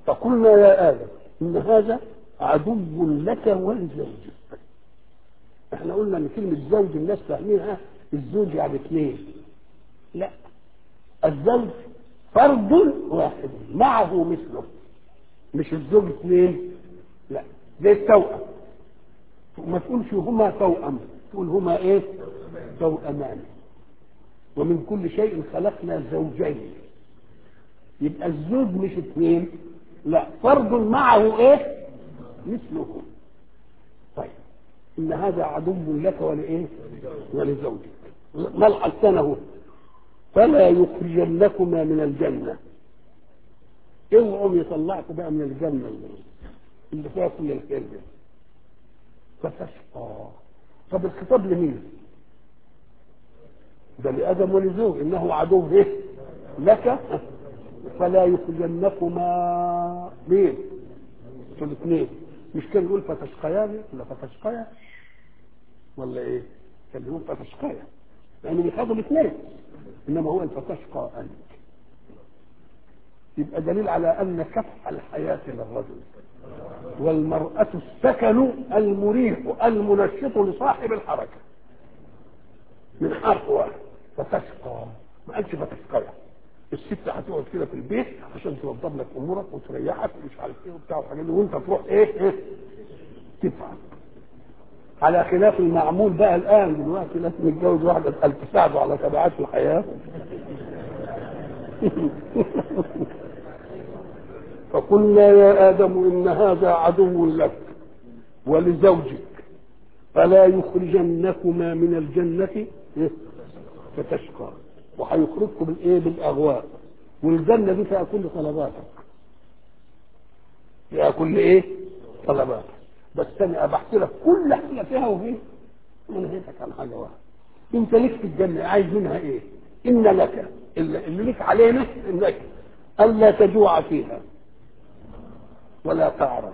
فقلنا يا ادم ان هذا عدو لك ولزوجك احنا قلنا ان كلمه زوج الناس فاهمينها الزوج يعني اثنين لا الزوج فرد واحد معه مثله مش الزوج اثنين لا زي التوأم ما تقولش هما توأم تقول هما ايه توأمان ومن كل شيء خلقنا زوجين يبقى الزوج مش اثنين لا فرد معه ايه مثله طيب ان هذا عدو لك ولايه ولزوجك ملحظ سنه فلا يخرجنكما من الجنه اوعوا يطلعكم بقى من الجنه اللي فيها كل الخير ده فتشقى طب الخطاب لمين؟ ده لادم ولزوج انه عدو ايه؟ لك فلا يخرجنكما مين؟ في الاثنين مش كان يقول فتشقيان ولا فتشقيا ولا ايه؟ كان يقول فتشقيا لانه بيخاطب اثنين انما هو فتشقى انت يبقى دليل على ان كفح الحياه للرجل والمرأة السكن المريح المنشط لصاحب الحركة من حرف واحد فتشقى ما قالش فتشقى الست هتقعد كده في البيت عشان توضب لك امورك وتريحك ومش عارف ايه وبتاع والحاجات دي وانت تروح ايه ايه تفعل على خلاف المعمول بقى الان دلوقتي لازم يتجوز واحده تساعده على تبعات الحياه فقلنا يا ادم ان هذا عدو لك ولزوجك فلا يخرجنكما من الجنه فتشقى وهيخرجكم بالايه بالاغواء والجنه دي فيها كل طلباتك فيها كل ايه طلباتك بس انا ابحث لك كل حاجه فيها وفيه ونهيتك عن حاجه واحده انت ليك في الجنه عايز منها ايه ان لك اللي اللي ليك علينا انك الا تجوع فيها ولا تعرى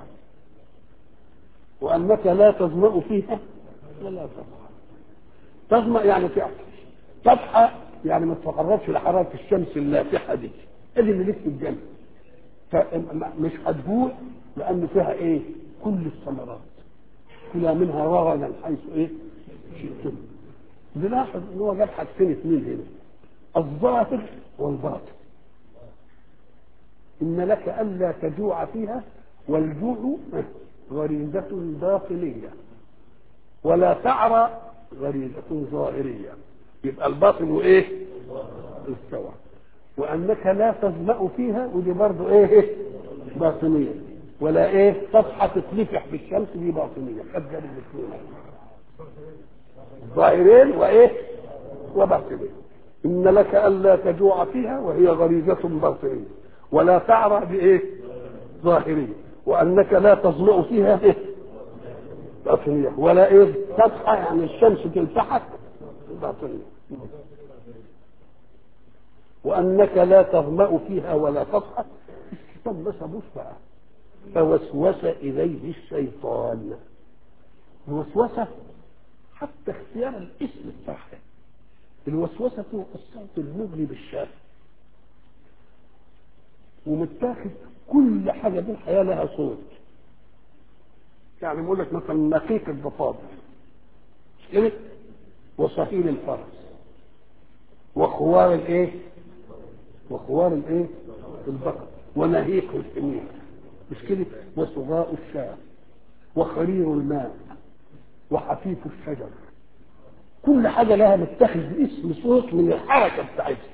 وانك لا تظمأ فيها ولا تضحى تظمأ يعني تعطش تضحى يعني ما تتقربش لحراره الشمس اللافحه دي ادي اللي ليك في الجنه فمش هتجوع لان فيها ايه كل الثمرات كلها منها رغدا حيث ايه شئتم نلاحظ ان هو جاب حاجتين اثنين هنا الظاهر والباطن ان لك الا تجوع فيها والجوع غريزة باطنية ولا تعرى غريزة ظاهرية يبقى الباطن وايه استوى وانك لا تظمأ فيها ودي برضه ايه باطنية ولا ايه تصحى تتلفح بالشمس دي باطنية قد جاب الاثنين ظاهرين وايه وباطنين ان لك الا تجوع فيها وهي غريزة باطنية ولا تعرى بايه ظاهرية وانك لا تظمأ فيها ايه باطنية ولا ايه تصحى يعني الشمس تلفحك باطنية وانك لا تظمأ فيها ولا تصحى الشيطان بس ابوس بقى فوسوس اليه الشيطان الوسوسه حتى اختيار الاسم الصح الوسوسه هو الصوت المغري بالشارع ومتاخد كل حاجه في الحياه لها صوت يعني بيقول لك مثلا نقيق الضفادع كده وصهيل الفرس وخوار الايه وخوار الايه البقر ونهيق الحمير مش كده وصغاء الشاة وخرير الماء وحفيف الشجر كل حاجة لها متخذ اسم صوت من الحركة بتاعتها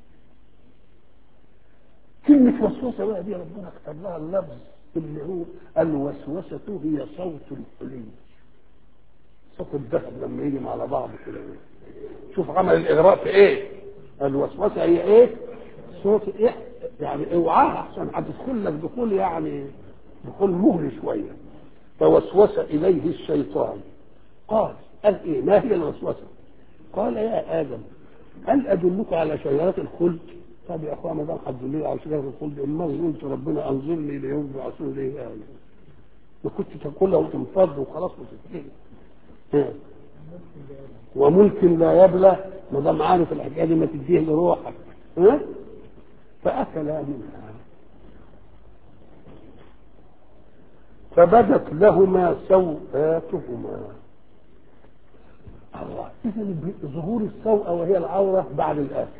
كلمة وسوسة بقى دي ربنا اختار لها اللفظ اللي هو الوسوسة هي صوت الحلي صوت الذهب لما يجي على بعض كده شوف عمل الإغراء في إيه الوسوسة هي إيه صوت إيه يعني اوعاها عشان هتدخل لك دخول يعني دخول مغري شويه فوسوس اليه الشيطان قال قال ايه ما هي الوسوسه قال يا ادم هل ادلك على شجره الخلد طب يا اخوان ما دام هتدلني على شجره الخلد اما قلت ربنا انظرني ليوم يبعثون ليه يعني ما كنت تقولها وتنفض وخلاص وتنتهي وملك لا يبلى ما دام عارف الحكايه دي ما تديه لروحك ها فأكلا منها فبدت لهما سوآتهما الله اذا ظهور السوءة وهي العورة بعد الاكل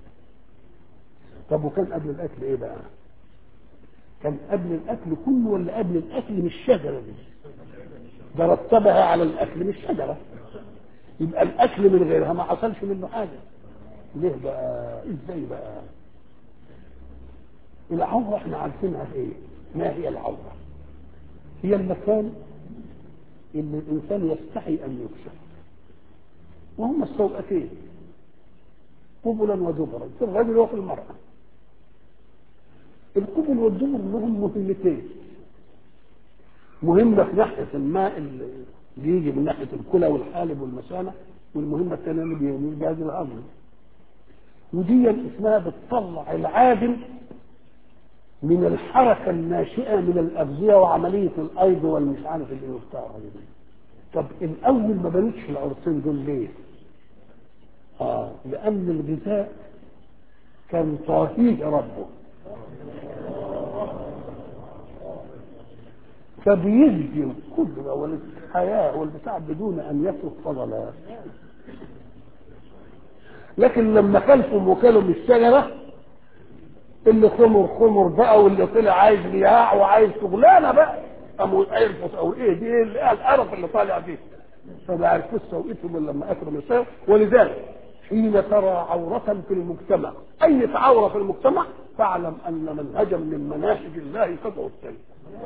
طب وكان قبل الاكل ايه بقى كان قبل الاكل كله ولا قبل الاكل من الشجره دي ده رتبها على الاكل من الشجره يبقى الاكل من غيرها ما حصلش منه حاجه ليه بقى ازاي بقى العوره احنا عارفينها ايه ما هي العوره هي المكان اللي الانسان يستحي ان يكشف وهما السوءتين قبلا ودبرا في الرجل وفي المراه القبل والدبر لهم مهمتين مهمه في ناحيه الماء اللي بيجي من ناحيه الكلى والحالب والمثانه والمهمه الثانيه اللي بيجهز الهضم ودي اسمها بتطلع العادم من الحركه الناشئه من الاغذيه وعمليه الايض والمش عارف اللي بتاع طب الاول ما بنتش العرسين دول ليه؟ اه لان الغذاء كان طاهيه ربه فبيدي القدرة والحياة والبتاع بدون أن يترك فضلات لكن لما خلفهم وكلوا من الشجرة اللي خمر خمر بقى واللي طلع عايز رياح وعايز شغلانة بقى قاموا عرفوا او ايه دي ايه القرف اللي طالع دي فما عرفوش سوقتهم الا لما اكلوا من الشجرة ولذلك حين ترى عورة في المجتمع أي عورة في المجتمع فاعلم أن منهجا من مناهج الله قد أبتلي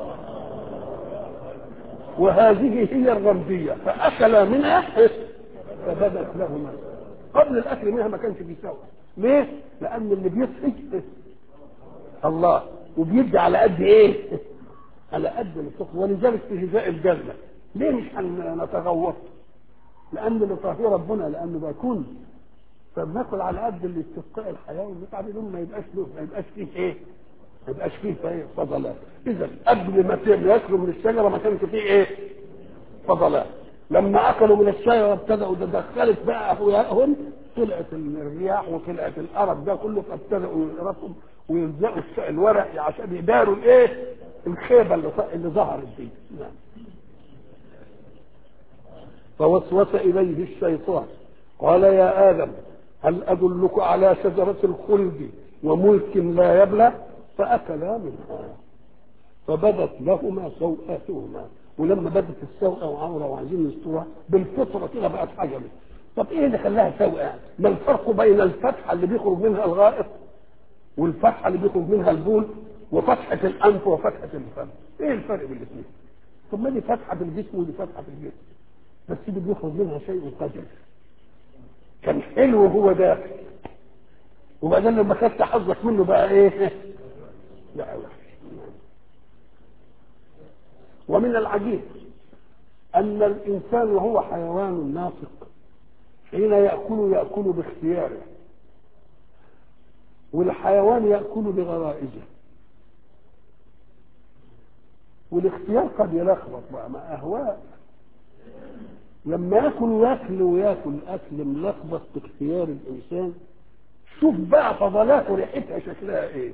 وهذه هي الرمزية فأكل منها فبدت لهما قبل الأكل منها ما كانش بيساوي ليه؟ لأن اللي بيصحي الله وبيدي على قد إيه؟ على قد الفقه ولذلك في غذاء الجنة ليه مش هنتغوط؟ لأن اللي طاهي ربنا لأنه بيكون فبناكل على قد اللي استبقاء الحياه والمتعب لهم ما يبقاش له ما يبقاش فيه ايه؟ ما يبقاش فيه فضلات اذا قبل ما ياكلوا من الشجره ما كانش فيه ايه؟ فضلات لما اكلوا من الشجره ابتدأوا تدخلت بقى اهواءهم طلعت الرياح وطلعت القرف ده كله فابتدأوا يقرفوا ويلزقوا الورق عشان يداروا الايه؟ الخيبه اللي اللي ظهرت دي نعم فوسوس اليه الشيطان قال يا ادم هل أدلك على شجرة الخلد وملك لا يبلى فأكلا منها فبدت لهما سوءاتهما ولما بدت السوءة وعورة وعايزين يسترها بالفطرة كده بقت حاجة طب ايه اللي خلاها سوءة ما الفرق بين الفتحة اللي بيخرج منها الغائط والفتحة اللي بيخرج منها البول وفتحة الأنف وفتحة الفم ايه الفرق بين الاثنين طب ما دي فتحة في الجسم ودي فتحة في الجسم بس دي بيخرج منها شيء قذر كان حلو وهو داخل وبعدين لما خدت حظك منه بقى ايه لا وحش ومن العجيب ان الانسان وهو حيوان ناطق حين ياكل ياكل باختياره والحيوان ياكل بغرائزه والاختيار قد يلخبط بقى مع اهواء لما ياكل ياكل وياكل اكل ملخبط باختيار الانسان شوف بقى فضلات وريحتها شكلها ايه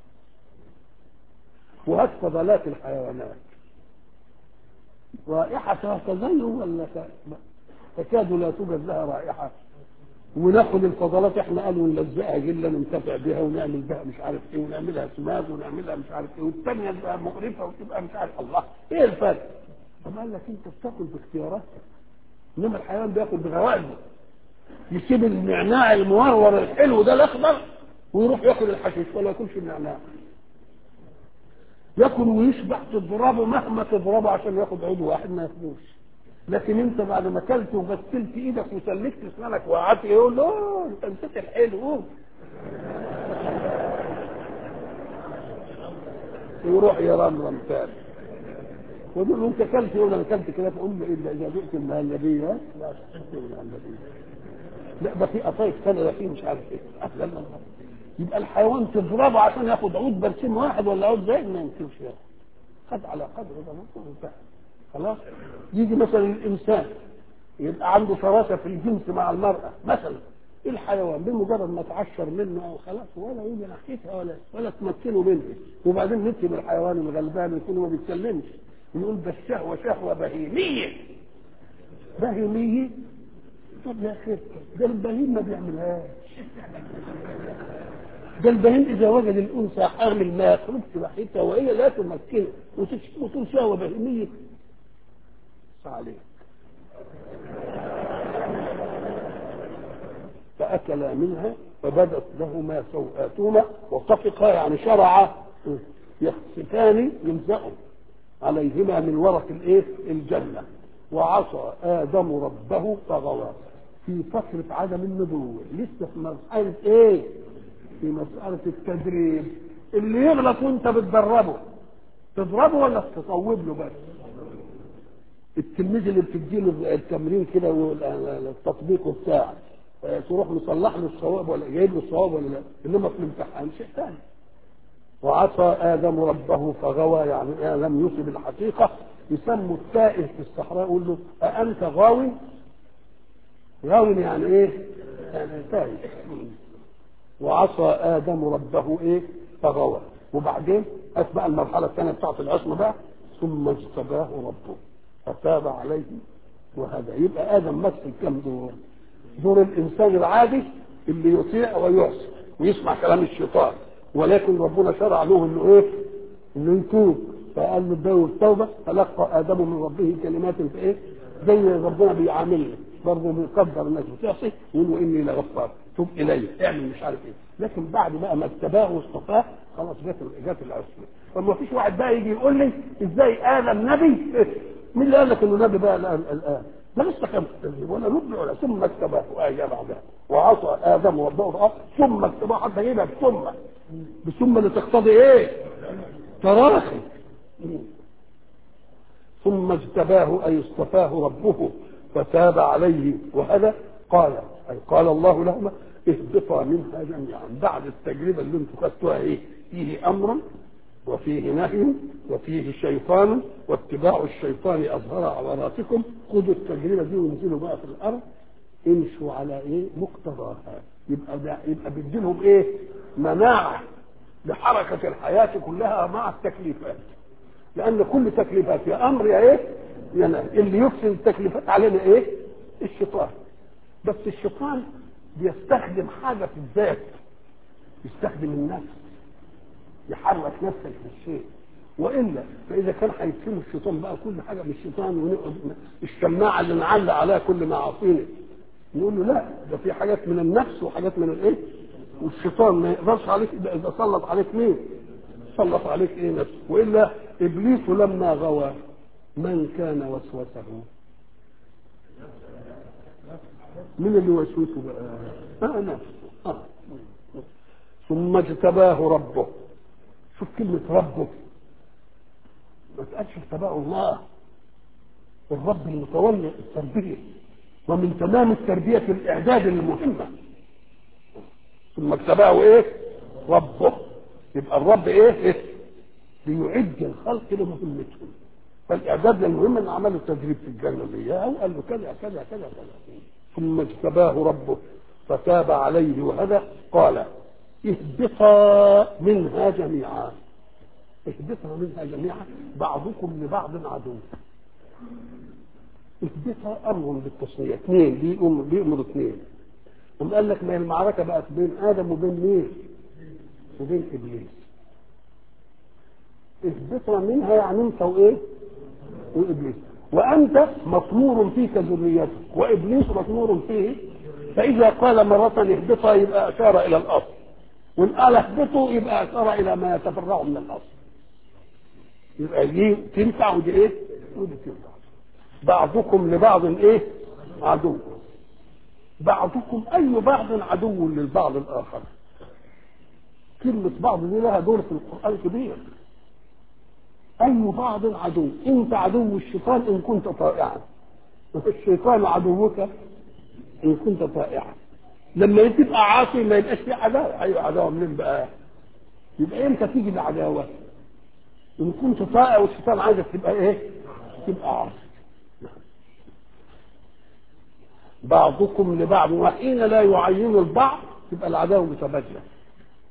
وهات فضلات الحيوانات رائحتها تزين ولا تكاد لا توجد لها رائحه وناخد الفضلات احنا قالوا نلزقها جلا ننتفع بها ونعمل بها مش عارف ايه ونعملها سماد ونعملها مش عارف ايه والثانيه تبقى مقرفه وتبقى مش عارف الله ايه الفرق؟ طب قال لك انت بتاكل باختياراتك انما الحيوان بياكل بغرائزه يسيب النعناع المورور الحلو ده الاخضر ويروح ياكل الحشيش ولا ياكلش النعناع ياكل ويشبع تضربه مهما تضربه عشان ياخد عود واحد ما ياخدوش لكن انت بعد ما اكلت وغسلت ايدك وسلكت اسنانك وقعدت يقول له انت نسيت الحلو يروح يرمرم تاني ويقول له انت اكلت يقول انا اكلت كده تقول له الا اذا جئت المهلبيه لا تحب المهلبيه لا ده في قطايف ثانيه ده في مش عارف ايه اهلا الله يبقى الحيوان تضربه عشان ياخد عود برسيم واحد ولا عود زي ما يمكنش ياخد خد على قدر ده ممكن ينتهي خلاص يجي مثلا الانسان يبقى عنده فراسه في الجنس مع المراه مثلا الحيوان بمجرد ما تعشر منه او خلاص ولا يجي ناحيتها ولا ولا تمكنه منه وبعدين نتهم الحيوان الغلبان يكون ما بيتكلمش يقول ده الشهوة شهوة بهيمية بهيمية طب يا أخي ده البهيم ما بيعملهاش ده البهيم إذا وجد الأنثى حامل ما يخرجش بحيثها وهي لا تمكنه وتقول شهوة بهيمية عليك فأكلا منها فبدت لهما سوآتهما وطفقا يعني شرعا يخسفان يلزقوا عليهما من ورق الايه الجنة وعصى آدم ربه فغوى في فترة عدم النبوة لسه في مرحلة ايه في مسألة التدريب اللي يغلط وانت بتدربه تضربه ولا تصوب له بس التلميذ اللي بتديله التمرين كده والتطبيق وبتاع تروح مصلح له الصواب ولا جايب له الصواب ولا لا انما في الامتحان شيء ثاني وعصى ادم ربه فغوى يعني لم يصب الحقيقه يسموا التائه في الصحراء يقول له أأنت غاوي؟ غاوي يعني ايه؟ يعني تائه وعصى ادم ربه ايه؟ فغوى وبعدين اتبع المرحله الثانيه بتاعت العصمه بقى ثم اجتباه ربه فتاب عليه وهذا يبقى ادم مثل كم دور؟ دور الانسان العادي اللي يطيع ويعصي ويسمع كلام الشيطان ولكن ربنا شرع له انه ايه؟ انه يتوب فقال له ده التوبه تلقى ادم من ربه كلمات في ايه؟ زي ربنا بيعاملنا برضه بيقدر الناس بتعصي ويقول له اني لغفار توب الي اعمل مش عارف ايه لكن بعد بقى ما اتباه واصطفاه خلاص جت جت العصمه فما فيش واحد بقى يجي يقول لي ازاي ادم نبي مين اللي قال لك انه نبي بقى الان الان ده لسه كان تكذيب ولا نبني ولا ثم اكتباه آية بعدها وعصى آدم ربه ثم اكتباه حتى يجيبها بثم بثم اللي تقتضي ايه؟ تراخي ثم اجتباه أي اصطفاه ربه فتاب عليه وهذا قال أي قال الله لهما اهبطا منها جميعا بعد التجربة اللي انتم خدتوها ايه؟ فيه أمر وفيه نهي وفيه شيطان واتباع الشيطان اظهر عوراتكم خذوا التجربه دي وانزلوا بقى في الارض امشوا على ايه مقتضاها يبقى ده يبقى بيديلهم ايه مناعه لحركه الحياه كلها مع التكليفات لان كل تكليفات يا امر يا ايه يا نهي اللي يفسد التكليفات علينا ايه الشيطان بس الشيطان بيستخدم حاجه في الذات يستخدم النفس يحرك نفسك في الشيء والا فاذا كان هيتهم الشيطان بقى كل حاجه من الشيطان ونقعد الشماعه اللي نعلق عليها كل معاصينا نقول له لا ده في حاجات من النفس وحاجات من الايه والشيطان ما يقدرش عليك اذا سلط عليك مين سلط عليك ايه نفسه والا ابليس لما غوى من كان وسوسه من اللي وسوسه بقى آه نفسه آه. ثم اجتباه ربه شوف كلمة ربه ما تقالش اجتباه الله الرب المتولي التربية ومن تمام التربية الإعداد المهمة ثم اجتباه إيه؟ ربه يبقى الرب إيه؟ إيه؟ ليعد الخلق لمهمتهم فالإعداد للمهم إن عملوا تدريب في الجنة إياها وقال له كذا كذا كذا كذا ثم اجتباه ربه فتاب عليه وهدى قال اهبطا منها جميعا اهبطا منها جميعا بعضكم لبعض عدو اهبطا امر بالتصنيع اثنين بيأمر بيأمر اثنين قام قال لك ما هي المعركه بقت بين ادم وبين مين؟ وبين ابليس اهبطا منها يعني انت وايه؟ وابليس وانت مطمور فيك ذريتك وابليس مطمور فيه فاذا قال مره اهبطا يبقى اشار الى الاصل وان قال اهبطوا يبقى اشار الى ما يتفرع من الاصل يبقى دي تنفع ودي ايه؟ ودي تنفع بعضكم لبعض ايه؟ عدو بعضكم اي بعض عدو للبعض الاخر كلمة بعض دي لها دور في القرآن كبير أي بعض عدو أنت عدو الشيطان إن كنت طائعا الشيطان عدوك إن كنت طائعا لما تبقى عاصي ما يبقاش في عداوة أيوة عداوة منين بقى يبقى إمتى تيجي العداوة إن كنت طائع والشيطان عايزك تبقى إيه تبقى عاصي بعضكم لبعض وحين لا يعين البعض تبقى العداوة متبادلة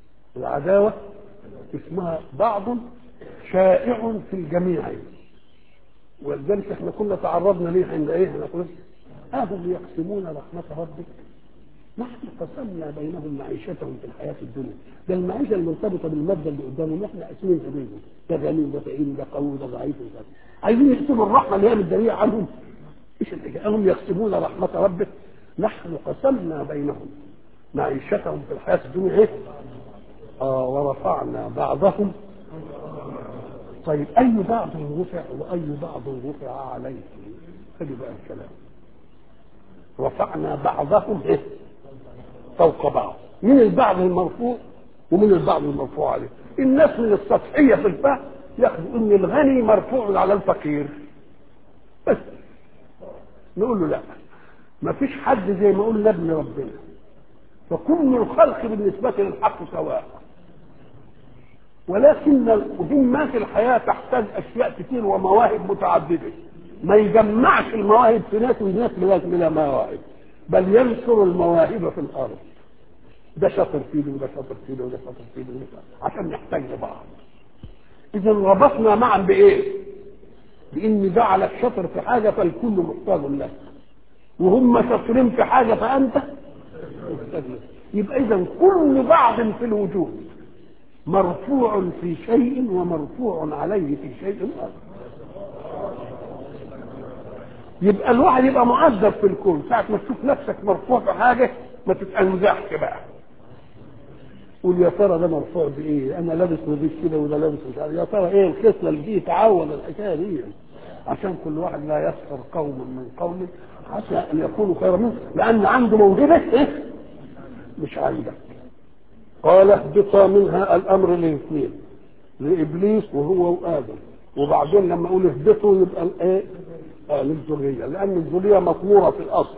العداوة اسمها بعض شائع في الجميع ولذلك احنا كنا تعرضنا ليه عند ايه احنا قلنا اهم يقسمون رحمه ربك نحن قسمنا بينهم معيشتهم في الحياه الدنيا ده المعيشه المرتبطه بالماده اللي قدامهم احنا قاسمينها بينهم ده غني وده فقير وده قوي وده ضعيف وده عايزين يقسموا الرحمه اللي هي متداريه عنهم ايش الحكايه؟ هم يقسمون رحمه ربك نحن قسمنا بينهم معيشتهم في الحياه الدنيا ايه؟ آه ورفعنا بعضهم طيب اي بعض رفع واي بعض رفع عليه خلي بقى الكلام رفعنا بعضهم ايه فوق بعض من البعض المرفوع ومن البعض المرفوع عليه الناس من السطحيه في الفهم ياخذوا ان الغني مرفوع على الفقير بس نقول له لا ما فيش حد زي ما قلنا ابن ربنا فكل الخلق بالنسبة للحق سواء ولكن المهمات الحياة تحتاج أشياء كتير ومواهب متعددة ما يجمعش المواهب في ناس وناس بلا مواهب بل ينشر المواهب في الأرض ده شاطر في ده وده شاطر في ده وده شاطر في ده عشان نحتاج لبعض إذا ربطنا معا بإيه؟ بإن جعلك شاطر في حاجة فالكل محتاج لك وهم شاطرين في حاجة فأنت محتاج لك يبقى إذا كل بعض في الوجود مرفوع في شيء ومرفوع عليه في شيء آخر يبقى الواحد يبقى مؤدب في الكون ساعة ما تشوف نفسك مرفوع في حاجة ما تتأنزحش بقى قول يا ترى ده مرفوع بايه؟ انا لابس نظيف كده وده لابس مش عارف يا ترى ايه الخصله اللي دي تعود الحكايه دي عشان كل واحد لا يسخر قوم من قوم عسى ان يكونوا خيرا منه لان عنده موهبه ايه؟ مش عندك قال اهبطا منها الامر للاثنين لابليس وهو وادم وبعدين لما اقول اهبطوا يبقى الايه؟ آه للذريه لان الذريه مطموره في الاصل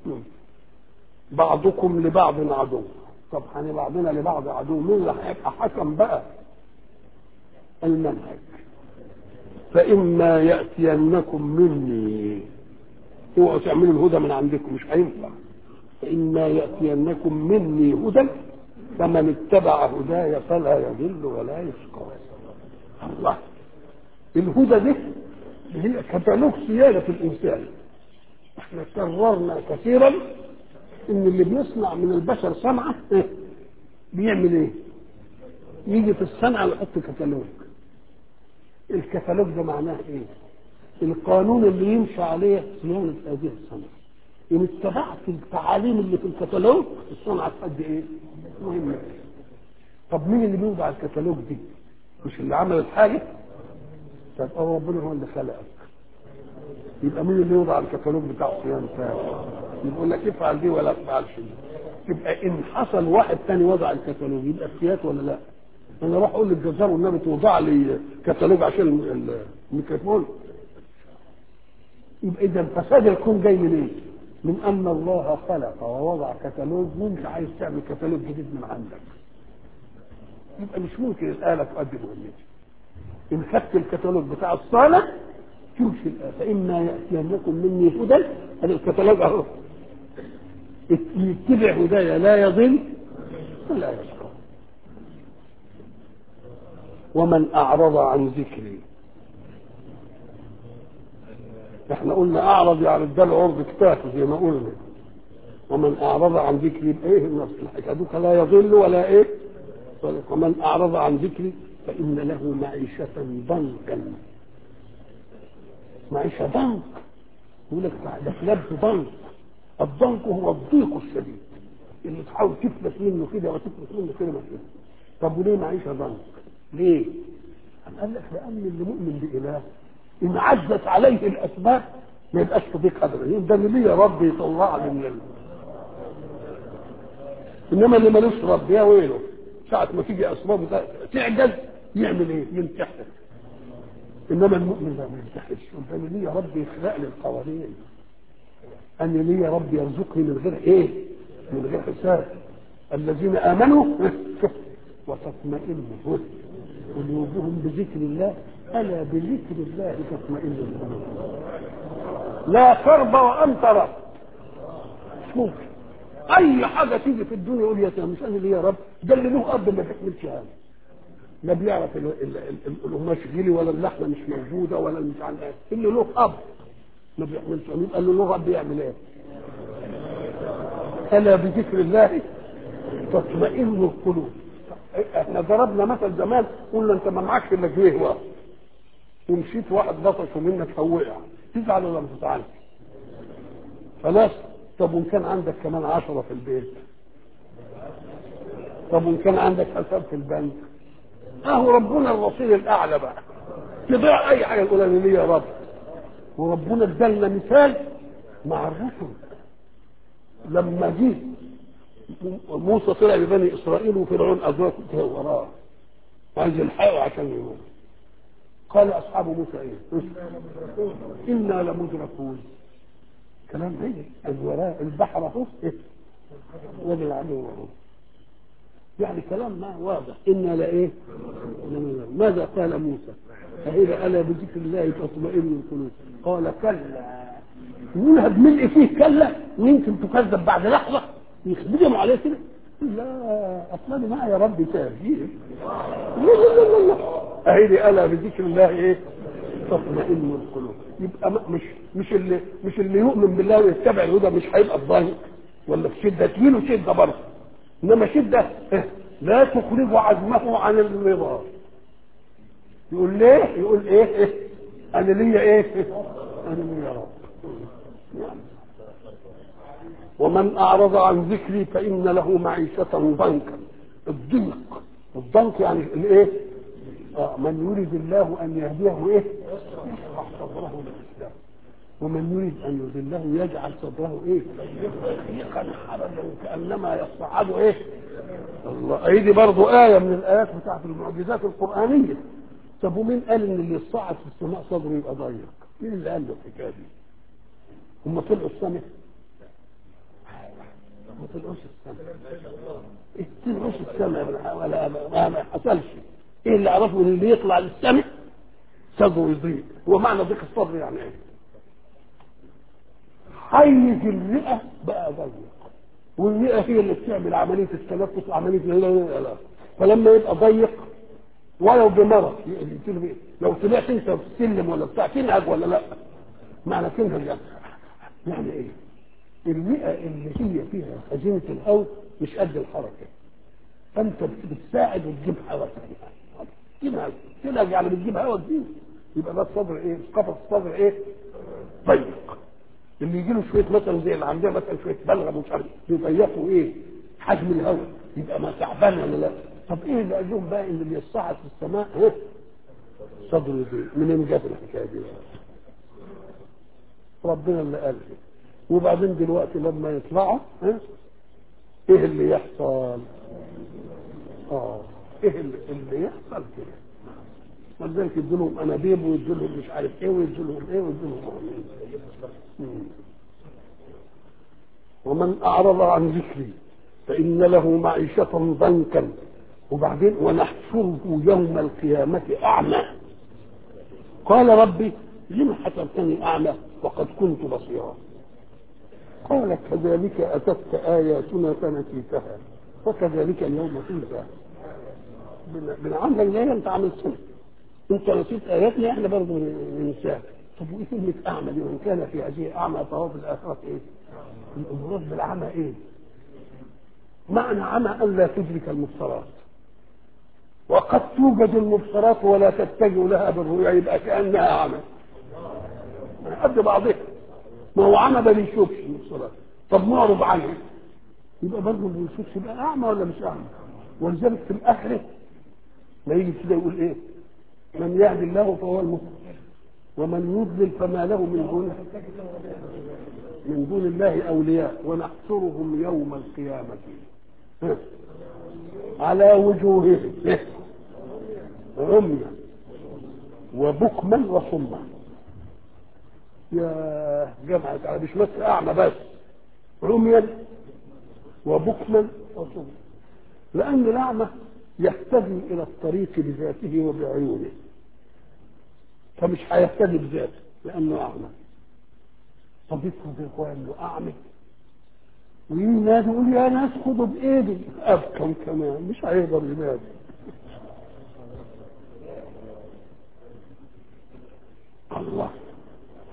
بعضكم لبعض عدو طب يعني بعضنا لبعض عدو مين اللي هيبقى حكم بقى المنهج فإما يأتينكم مني اوعوا تعملوا الهدى من عندكم مش هينفع فإما يأتينكم مني هدى فمن اتبع هداي فلا يضل ولا يشقى الله الهدى دي هي كتالوج سيادة الإنسان احنا كررنا كثيرا ان اللي بيصنع من البشر صنعه إيه؟ بيعمل ايه؟ يجي في الصنعه ويحط كتالوج الكتالوج ده معناه ايه؟ القانون اللي يمشي عليه صيانه هذه الصنعه ان اتبعت التعاليم اللي في الكتالوج الصنعه تؤدي ايه؟ مهمه طب مين اللي بيوضع الكتالوج دي؟ مش اللي عمل الحاجه؟ طب اه ربنا هو اللي خلقك يبقى مين اللي يوضع الكتالوج بتاع صيانتها؟ يقول لك افعل دي ولا تفعلش دي يبقى ان حصل واحد تاني وضع الكتالوج يبقى افتيات ولا لا؟ انا اروح اقول للجزار والنبي توضع لي كتالوج عشان الميكروفون يبقى اذا فساد الكون جاي من ايه؟ من ان الله خلق ووضع كتالوج وانت عايز تعمل كتالوج جديد من عندك يبقى مش ممكن الاله تؤدي مهمتها ان خدت الكتالوج بتاع الصالح تمشي الآية فإما يأتينكم مني هدى هذا الكتالوج أهو يتبع هدايا لا يضل ولا يشقى ومن أعرض عن ذكري احنا قلنا أعرض يعني اداله عرض كتافه زي ما قلنا ومن أعرض عن ذكري بإيه نفس الحكاية دوك لا يضل ولا إيه ومن أعرض عن ذكري فإن له معيشة ضنكا معيشة ضنك يقول لك ده لبس ضنك الضنك هو الضيق الشديد اللي تحاول تفلت منه كده وتفلت منه كده مثلا طب وليه معيشة ضنك؟ ليه؟ أم قال لك لأن اللي مؤمن بإله إن عزت عليه الأسباب ما يبقاش في ضيق أبدا ده اللي ليه يا رب يطلعني من ال... إنما اللي ملوش رب يا ويله ساعة ما تيجي أسباب تعجز يعمل إيه؟ ينتحر انما المؤمن لا ما ينتحرش قال لي يا رب يخلق لي القوانين ان لي يا رب يرزقني من غير ايه من غير حساب الذين امنوا وتطمئن قلوبهم بذكر الله الا بذكر الله تطمئن القلوب لا ترضى وانت رب مش ممكن اي حاجه تيجي في الدنيا يقول يا مش انا ليه يا رب ده اللي له اب ما تحملش هذا لا بيعرف ال- ال- ال- القماش غلي ولا اللحمه مش موجوده ولا مش عارف ايه اللي له اب ما بيعملش يبقى اللي له اب بيعمل ايه؟ الا بذكر الله تطمئن القلوب احنا ضربنا مثل زمان قلنا انت ما معكش الا جنيه واحد ومشيت واحد بطشه منك فوقع تزعل ولا ما تزعلش؟ خلاص طب وان كان عندك كمان عشرة في البيت طب وان كان عندك حساب في البنك اهو ربنا الوصيل الاعلى بقى تبيع اي حاجه تقول انا ليه يا رب وربنا ادالنا مثال مع الرسل لما جه موسى طلع ببني اسرائيل وفرعون ادركه كده وراه عايز يلحقه عشان يموت قال اصحاب موسى ايه؟ انا لمدركون كلام ايه؟ الوراء البحر اهو ايه؟ وادي العدو اهو يعني كلام ما واضح إنا لإيه ماذا قال موسى فإذا ألا بذكر الله تطمئن القلوب قال كلا يقولها بملء فيه كلا يمكن تكذب بعد لحظة يخدموا عليه كده لا أصلا ما يا ربي تهجير لا لا لا لا لا أهيدي ألا بذكر الله إيه تطمئن القلوب يبقى ما- مش مش اللي مش اللي يؤمن بالله ويتبع الهدى مش هيبقى الظاهر ولا في شده تجيله شده برضه انما شده إيه؟ لا تخرج عزمه عن النظام يقول ليه يقول ايه, إيه؟ انا ليا ايه انا ليا رب ومن اعرض عن ذكري فان له معيشه ضنكا الضنك الضنك يعني الايه آه من يريد الله ان يهديه ايه يشرح صدره للاسلام ومن يريد ان يذله يجعل صدره ايه ضيقا حرجا كانما يصعد ايه الله ايه دي برضه ايه من الايات بتاعت المعجزات القرانيه طب ومين قال ان اللي يصعد في السماء صدره يبقى ضيق مين اللي قال له الحكايه دي هم طلعوا السماء ما طلعوش السماء إيه طلعوش السماء ولا ولا ما ما حصلش ايه اللي عرفه ان اللي يطلع للسماء صدره يضيق هو معنى ضيق الصدر يعني ايه حيز الرئه بقى ضيق والرئه هي اللي بتعمل عمليه التنفس وعمليه ال- فلما يبقى ضيق ولو بمرض يقتلوا بيه. لو طلعت انت في السلم ولا بتاع تنهج ولا لا معنى تنهج يعني يعني ايه الرئه اللي هي فيها خزينه الهواء مش قد الحركه فانت بتساعد وتجيب هواء تنهج تنهج يعني بتجيب هواء جديد يبقى ده الصدر ايه قفص الصدر ايه ضيق اللي يجي له شويه مثلا زي اللي عندنا مثلا شويه بلغم ومش عارف يضيقوا ايه حجم الهواء يبقى ما تعبان ولا لا طب ايه اللي قال لهم بقى ان اللي يصعد في السماء ها صدره يضيق منين جت الحكايه دي ربنا اللي قال لي وبعدين دلوقتي لما يطلعوا ها ايه اللي يحصل اه ايه اللي, اللي يحصل كده ولذلك يدوا لهم انابيب ويدوا لهم مش عارف ايه ويدوا لهم ايه ويدوا لهم ايه ومن اعرض عن ذكري فان له معيشه ضنكا وبعدين ونحشره يوم القيامه اعمى قال ربي لم حسبتني اعمى وقد كنت بصيرا قال كذلك اتتك اياتنا فنسيتها وكذلك اليوم تنسى بنعمل ليه انت عامل سنه انت نسيت اياتنا احنا برضه ننساها طب وايه كلمه اعمى دي من كان في هذه اعمى فهو في الاخره ايه؟ المراد بالعمى ايه؟ معنى عمى ان لا تدرك المبصرات وقد توجد المبصرات ولا تتجه لها بالرؤيا يبقى كانها عمى قد بعضها ما هو عمى ما بيشوفش المبصرات طب معرض عنه يبقى برضه ما بيشوفش يبقى اعمى ولا مش اعمى ولذلك في الاخره ما يجي كده يقول ايه؟ من يهد الله فهو المهتد ومن يضلل فما له من دون من دون الله اولياء ونحشرهم يوم القيامه ها. على وجوههم ها. عميا وبكما وصما يا جماعة على مش بس أعمى بس عميا وبكما وصما لأن الأعمى يهتدي إلى الطريق بذاته وبعيونه فمش هيهتدي بذاته لأنه أعمى طب افرض يا إخوان إنه أعمى وينادي يقول يا ناس خدوا بإيدي أبكم كمان مش هيقدر ينادي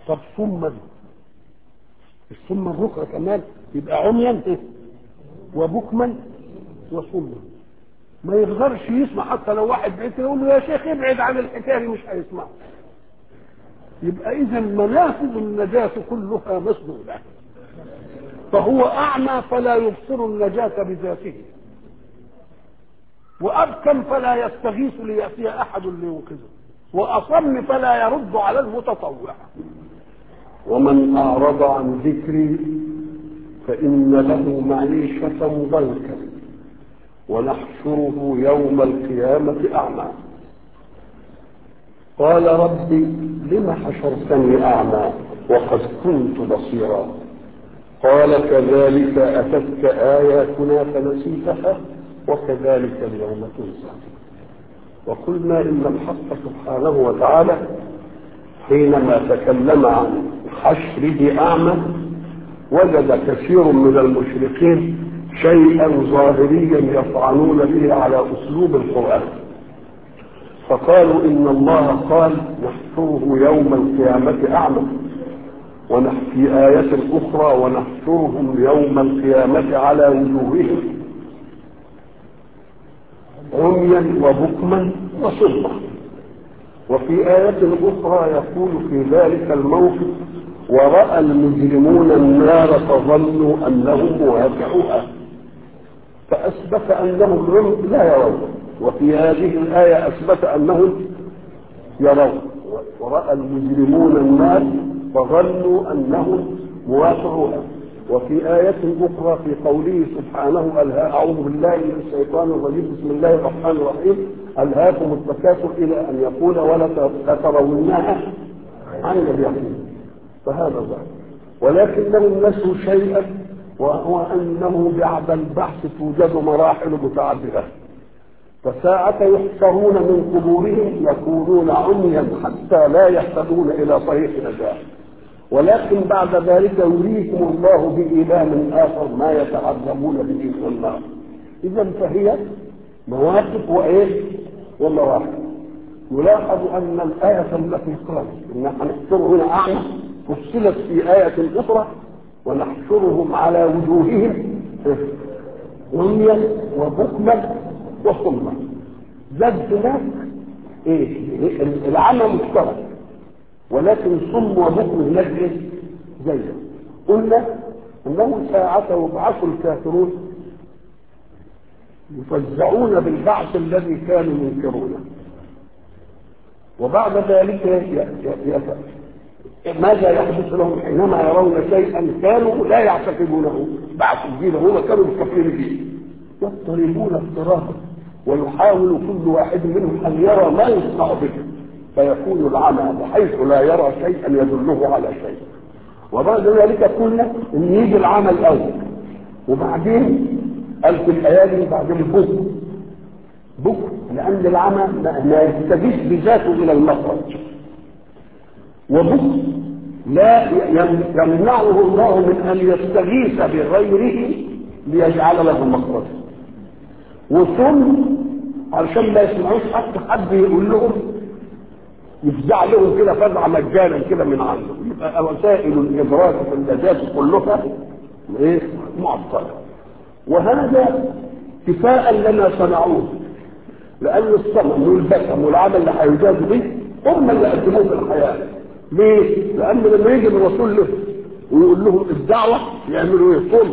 طب صما الصم الركع كمان يبقى عميا إيه؟ وبكما وصما ما يقدرش يسمع حتى لو واحد بعيد كده يقول له يا شيخ ابعد عن الحكايه دي مش هيسمع يبقى اذا منافذ النجاه كلها مسدوده فهو اعمى فلا يبصر النجاه بذاته وابكم فلا يستغيث لياتي احد لينقذه واصم فلا يرد على المتطوع ومن أعرض عن ذكري فإن له معيشة ضنكا ونحشره يوم القيامة أعمى قال رب لم حشرتني أعمى وقد كنت بصيرا قال كذلك أتتك آياتنا فنسيتها وكذلك اليوم تنسى وقلنا إن الحق سبحانه وتعالى حينما تكلم عن حشره أعمى وجد كثير من المشركين شيئا ظاهريا يطعنون به على أسلوب القرآن فقالوا إن الله قال نحشره يوم القيامة أعمى ونحكي آية أخرى ونحشرهم يوم القيامة على وجوههم عميا وبكما وصما وفي آية أخرى يقول في ذلك الموقف ورأى المجرمون النار فظنوا أنهم واقعوها فأثبت أنهم لم لا يرون وفي هذه الآية أثبت أنهم يرون ورأى المجرمون النار فظنوا أنهم مواقعوها وفي آية أخرى في قوله سبحانه أعوذ بالله من الشيطان الرجيم بسم الله الرحمن الرحيم ألهاكم التكاثر إلى أن يقول ولا ترونها عن اليقين فهذا ظاهر ولكنهم نسوا شيئا وهو أنه بعد البحث توجد مراحل متعددة فساعة يحشرون من قبورهم يكونون عميا حتى لا يهتدون إلى طريق نجاة ولكن بعد ذلك يريكم الله بإله آخر ما يتعذبون به من النار إذا فهي مواقف وإيه ومواقف يلاحظ أن الآية التي قالت إن هنحشره هنا أعمى فصلت في آية أخرى ونحشرهم على وجوههم عميا وبكما وصما زاد هناك ايه العمى مشترك ولكن صم وبكم هناك ايه زيه قلنا انه ساعة يبعث الكافرون يفزعون بالبعث الذي كانوا ينكرونه وبعد ذلك ماذا يحدث لهم حينما يرون شيئا كانوا لا يعتقدونه بعث الدين هم كانوا مستقيمين فيه يضطربون اضطرابا ويحاول كل واحد منهم ان يرى ما يصنع به فيكون العمى بحيث لا يرى شيئا يدله على شيء وبعد ذلك قلنا ان يجي العمى الاول وبعدين قال في الايادي بعدين بك بك لان العمى ما يستجيش بذاته الى المخرج وبك لا يمنعه الله من ان يستغيث بغيره ليجعل له مخرجا وثم علشان ما يسمعوش حتى حد يقول لهم يفزع لهم كده فزعه مجانا كده من عنده يبقى وسائل الادراك في اللذات كلها ايه معطله وهذا كفاء لما صنعوه لان الصنم والبسم والعمل اللي هيجاد به هم اللي قدموه في الحياه ليه؟ لان لما يجي الرسول له ويقول لهم الدعوه يعملوا ايه؟ صلب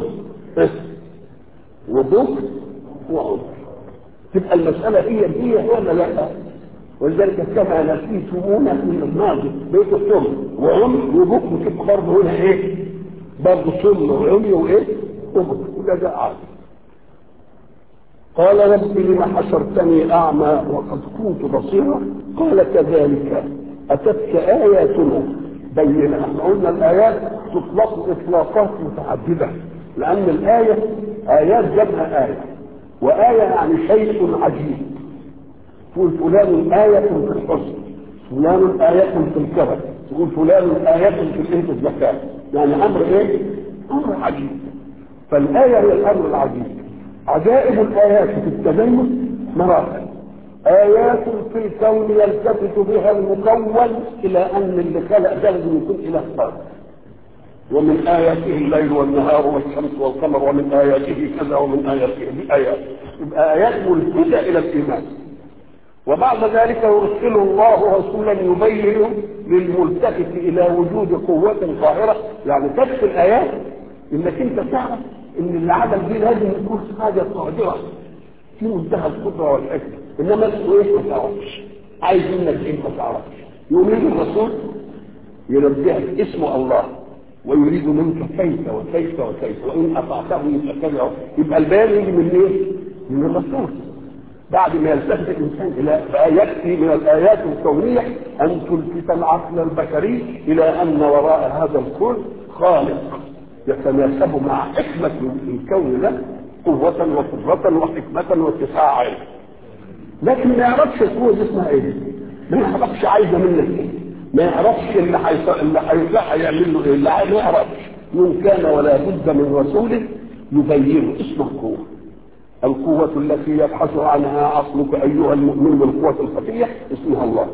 وبكر وعمر تبقى المسألة هي هي ولا لا؟ ولذلك كما نسيتمونا في الماضي بيت الصم وعمر وبكر تبقى برضه هنا ايه؟ برضه صم وعمي وايه؟ وبكر وده ده عادي قال رب لم حشرتني أعمى وقد كنت بصيرا قال كذلك أتتك آياتنا بينة احنا قلنا الآيات تطلق إطلاقات متعددة لأن الآية آيات جمع آية وآية يعني شيء عجيب تقول فلان آية في الحسن فلان آية في الكرم تقول فلان آية في الإيه الزكاة يعني أمر إيه؟ أمر عجيب فالآية هي الأمر العجيب عجائب الآيات في التدين مراتب آيات في الكون يلتفت بها المكون إلى أن اللي خلق ده لازم يكون إله خالق ومن آياته الليل والنهار والشمس والقمر ومن آياته كذا ومن آياته دي آيات يبقى آيات ملفتة إلى الإيمان وبعد ذلك يرسل الله رسولا يبين للملتفت إلى وجود قوة قاهرة يعني تكفي الآيات إنك أنت تعرف إن اللي عمل دي لازم يكون حاجة قادرة في منتهى القدرة والحكمة إنما اسمه إيه ما تعرفش عايز منك إيه ما تعرفش يقول الرسول ينبهك اسمه الله ويريد منك كيف وكيف وكيف وان اطعته يبقى كذا يبقى البيان يجي من ايه؟ من الرسول بعد ما يلتفت الانسان الى يكفي من الايات الكونيه ان تلفت العقل البشري الى ان وراء هذا الكون خالق يتناسب مع حكمه الكون له قوة وقدرة وحكمة واتساع علم لكن ما يعرفش القوة دي اسمها ايه؟ ما يعرفش عايزة منك ايه؟ ما يعرفش اللي حيص... اللي هيعمل له ايه اللي ما يعرفش من كان ولا بد من رسول يبين اسم القوة القوة التي يبحث عنها عقلك أيها المؤمن بالقوة الخفية اسمها الله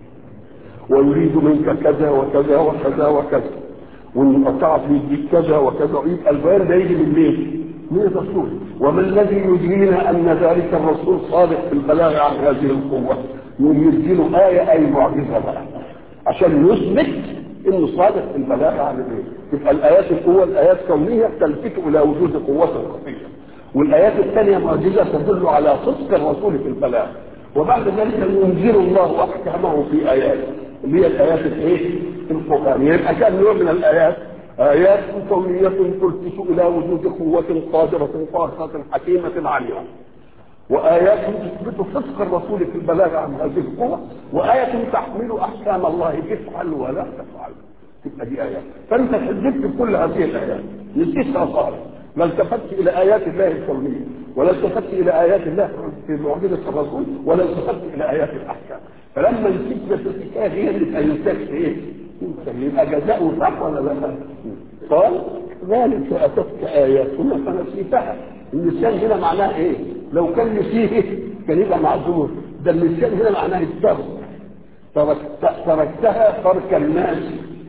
ويريد منك كذا وكذا وكذا وكذا وإن قطعت يديك كذا وكذا يبقى البيان ده يجي من مين؟ من الرسول وما الذي يدرينا أن ذلك الرسول صادق في البلاغ عن هذه القوة يوم يديله آية أي معجزة بقى عشان يثبت انه صادق في البلاغه عن الايه؟ يبقى الايات القوه الايات كونيه تلفت الى وجود قوه خفيه. والايات الثانيه معجزه تدل على صدق الرسول في البلاغ. وبعد ذلك ينزل الله احكامه في ايات اللي هي الايات الايه؟ القران يبقى كان نوع من الايات آيات كونية تلفت إلى وجود قوة قادرة قاهرة حكيمة عالية وآيات تثبت صدق الرسول في البلاغ عن هذه القوة وآية تحمل أحكام الله افعل ولا تفعل تبقى دي آيات فأنت كذبت بكل هذه الآيات نسيتها صارت ما التفت إلى آيات الله الكونية ولا التفت إلى آيات الله في معجزة الرسول ولا التفت إلى آيات الأحكام فلما نسيت الحكاية هي اللي أنتجت إيه؟ يبقى جزاء صح ولا لا؟ قال ذلك أتتك آياتنا فنسيتها النسيان هنا معناه ايه لو كان نسيه كان يبقى معذور ده النسيان هنا معناه الترك تركت تركتها ترك الناس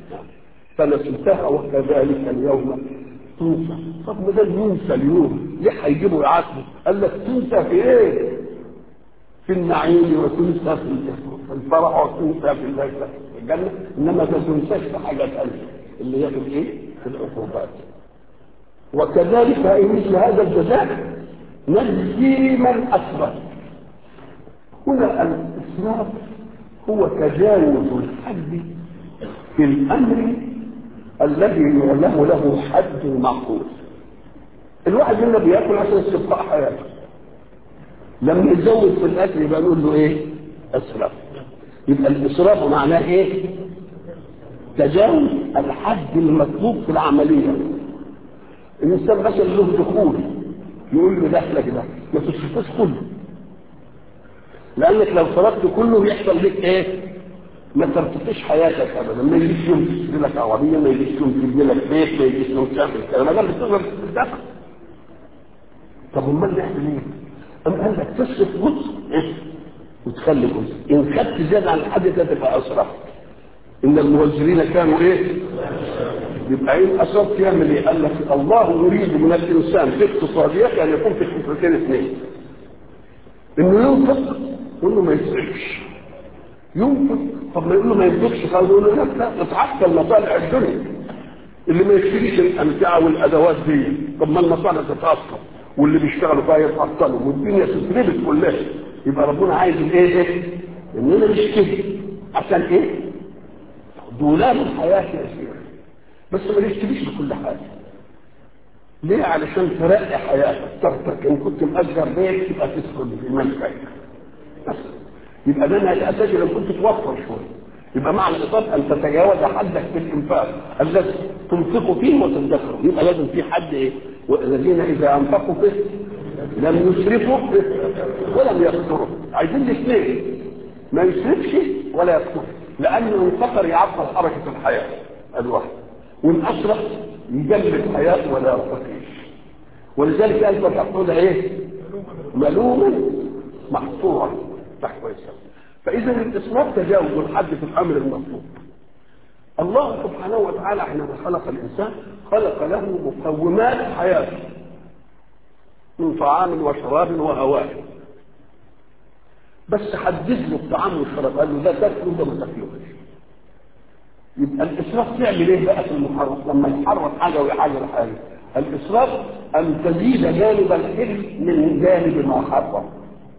فنسيتها وكذلك اليوم تنسى طب ما ده ينسى اليوم ليه هيجيبوا يعاتبوا قال لك تنسى في ايه في النعيم وتنسى في الفرح وتنسى في الجنة انما ما تنساش في حاجة ثانية اللي هي في الايه في العقوبات وكذلك في مثل هذا الجزاء نجزي من اسرف هنا الاسراف هو تجاوز الحد في الامر الذي يعلم له حد معقول الواحد منا بياكل عشان استبقاء حياته لما يزود في الاكل يبقى نقول له ايه اسراف يبقى الاسراف معناه ايه تجاوز الحد المطلوب في العمليه الانسان مثلا له دخول يقول له دخلك ده ما تصرفوش كله لانك لو صرفت كله يحصل لك ايه ما ترتقيش حياتك ابدا ما يجيش يوم تشتري لك عربيه ما يجيش يوم تبني لك بيت ما يجيش يوم تعمل كذا ما دام بتقدر تدفع طب امال نعمل ايه؟ أم قال لك تصرف جزء إيه؟ وتخلي جزء ان خدت زياده عن الحد ده تبقى اسرفت ان المهاجرين كانوا ايه يبقى ايه اسرفت يعمل ايه قال لك الله يريد من الانسان في اقتصاديته ان يكون في خصلتين اثنين انه ينفق وانه ما يسرفش ينفق طب ما يقول له ما ينفقش خالص يقول له لا لا اتعطل مصالح الدنيا اللي ما يشتريش الامتعه والادوات دي طب ما المصالح تتعطل واللي بيشتغلوا فيها يتعطلوا والدنيا تتربط كلها يبقى ربنا عايز الايه ايه؟ اننا نشتري عشان ايه؟ دولاب الحياه يا شيخ بس ما نشتريش بكل حاجه ليه علشان ترقي حياتك ترتك ان كنت مأجر بيت يبقى تدخل في المنفعك بس يبقى ده انا الاساسي لو كنت توفر شويه يبقى معنى الاطلاق ان تتجاوز حدك في الانفاق الذي تنفق فيه وتدخره يبقى لازم في حد ايه والذين اذا انفقوا فيه لم يسرفوا ولم يقتروا عايزين الاثنين ما يسرفش ولا يقتر لانه انفقر يعطل حركه الحياه الواحد وان اسرف يجلب الحياه ولا يرتقيش ولذلك قال تقول ايه ملوما محصورا صح كويس فاذا الاسراف تجاوز الحد في الامر المطلوب الله سبحانه وتعالى حينما خلق الانسان خلق له مقومات حياته من طعام وشراب وهواء بس حدد له الطعام والشراب قال له ده تاكله ده ما تاكلوش يبقى الاسراف تعمل ايه بقى في المحرم لما يحرم حاجه ويحرم حاجه الاسراف ان تزيد جانب الحل من جانب ما حرم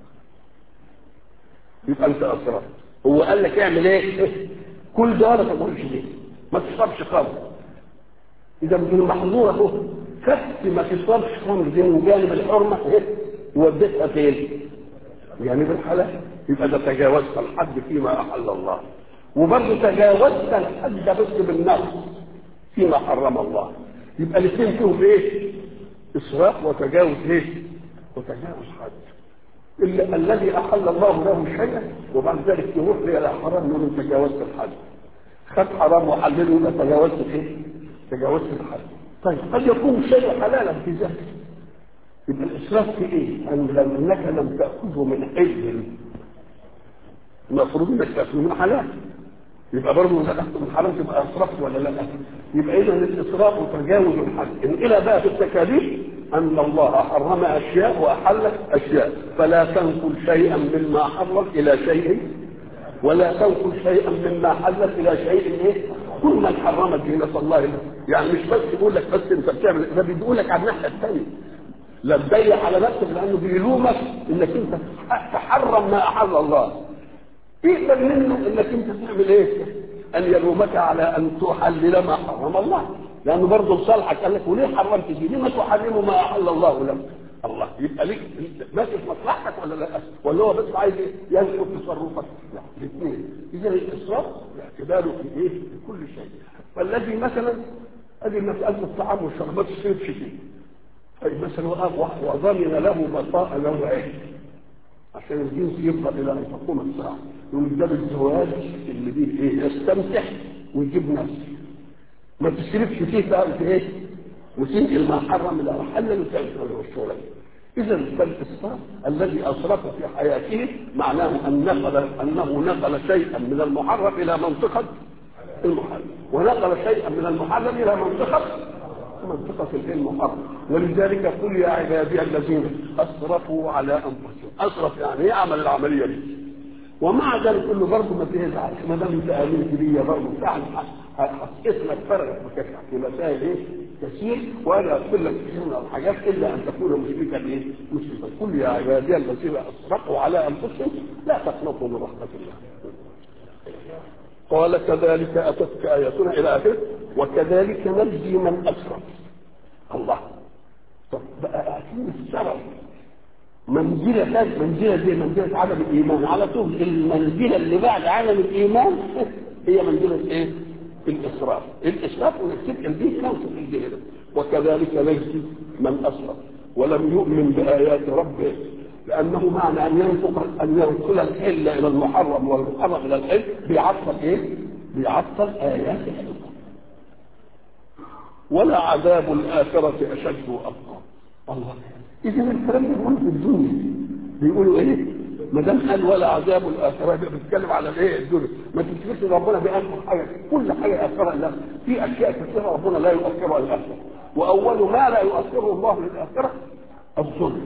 يبقى انت اسرفت هو قال لك اعمل ايه كل ده ولا تقولش ليه ما تشربش خمر اذا المحظور اهو كف ما تشربش خمر دي من جانب الحرمه ايه وديتها فين جانب الحلال يبقى ده تجاوزت الحد فيما احل الله وبرضه تجاوزت الحد بس بالنفس فيما حرم الله يبقى الاثنين فيهم ايه اسراف وتجاوز ايه وتجاوز حد إلا الذي أحل الله له شيئا وبعد ذلك يروح إلى حرام يقول أنت تجاوزت الحد خد حرام وحلله يبقى تجاوزت ايه؟ تجاوزت الحد طيب قد يكون شيء حلالا في ذاته يبقى الاسراف في ايه؟ ان انك لم تاخذه من حل المفروض انك تاخذه من حلال يبقى برضه اذا اخذته من حرام تبقى اسرفت ولا لا؟ يبقى اذا الاسراف وتجاوز الحد ان الى بقى في التكاليف ان الله حرم اشياء واحلت اشياء فلا تنقل شيئا مما حرم الى شيء ولا تنقل شيئا مما حلت الى شيء ايه؟ كل من حرمت به نسال الله إله. يعني مش بس يقول لك بس انت بتعمل ده بيقول لك على الناحيه الثانيه لا تضيق على نفسك لانه بيلومك انك انت تحرم ما احل الله يقبل منه انك انت تعمل ايه؟ ان يلومك على ان تحلل ما حرم الله لانه برضه لصالحك قال لك وليه حرمت دي؟ ليه ما تحرموا ما احل الله لك؟ الله يبقى ليك ماشي في مصلحتك ولا لا؟ ولا هو بس عايز ينقض تصرفك؟ لا الاثنين اذا الاسراف اعتباره في ايه؟ في كل شيء فالذي مثلا ادي مساله الطعام والشراب ما تصرفش فيه طيب مثلا وضمن له بقاء نوعين عشان الجنس يبقى الى ان تقوم الساعه يقول ده الزواج اللي بيه ايه يستمتع ويجيب نفسه ما تصرفش فيه بقى في ايه وتنقل ما حرم الى حلل وتنقل الشغل اذا فالاسراف الذي اسرف في حياته معناه ان نقل انه نقل شيئا من المحرم الى منطقه المحرم ونقل شيئا من المحرم الى منطقه منطقة المحرم ولذلك قل يا عبادي الذين أسرفوا على أنفسهم أسرف يعني يعمل العملية دي ومع ذلك كله برضه ما تزعلش ما دام انت امنت بيا برضه فعلا اسمك فرق في مسائل ايه؟ كثير وانا اقول لك كثير من الحاجات الا ان تكون مشركا ايه؟ مشركا قل يا عبادي الذين اسرفوا على انفسهم لا تقنطوا من رحمه الله. قال كذلك اتتك اياتنا الى اخره وكذلك نجزي من اسرف. الله طب بقى اكيد السبب منزلة ثالث منزلة دي منزلة عدم الإيمان على طول المنزلة اللي بعد عدم الإيمان هي منزلة إيه؟ الإسراف الإسراف ونكتب البيت كان في الدين وكذلك نجزي من أسرف ولم يؤمن بآيات ربه لأنه معنى أن ينقل أن ينقل الحل إلى المحرم والمحرم إلى الحل بيعطل إيه؟ بيعطل آيات الحكم ولا عذاب الآخرة أشد وأبقى الله اذا الكلام ده مهم في الدنيا بيقولوا ايه ما دام قال ولا عذاب الاخره يبقى بيتكلم على الايه الدنيا ما تفتكرش ربنا بيأخر حاجه كل حاجه يأخرها الله في اشياء كثيره ربنا لا يؤخرها للاخره واول ما لا يؤخره الله للاخره الظلم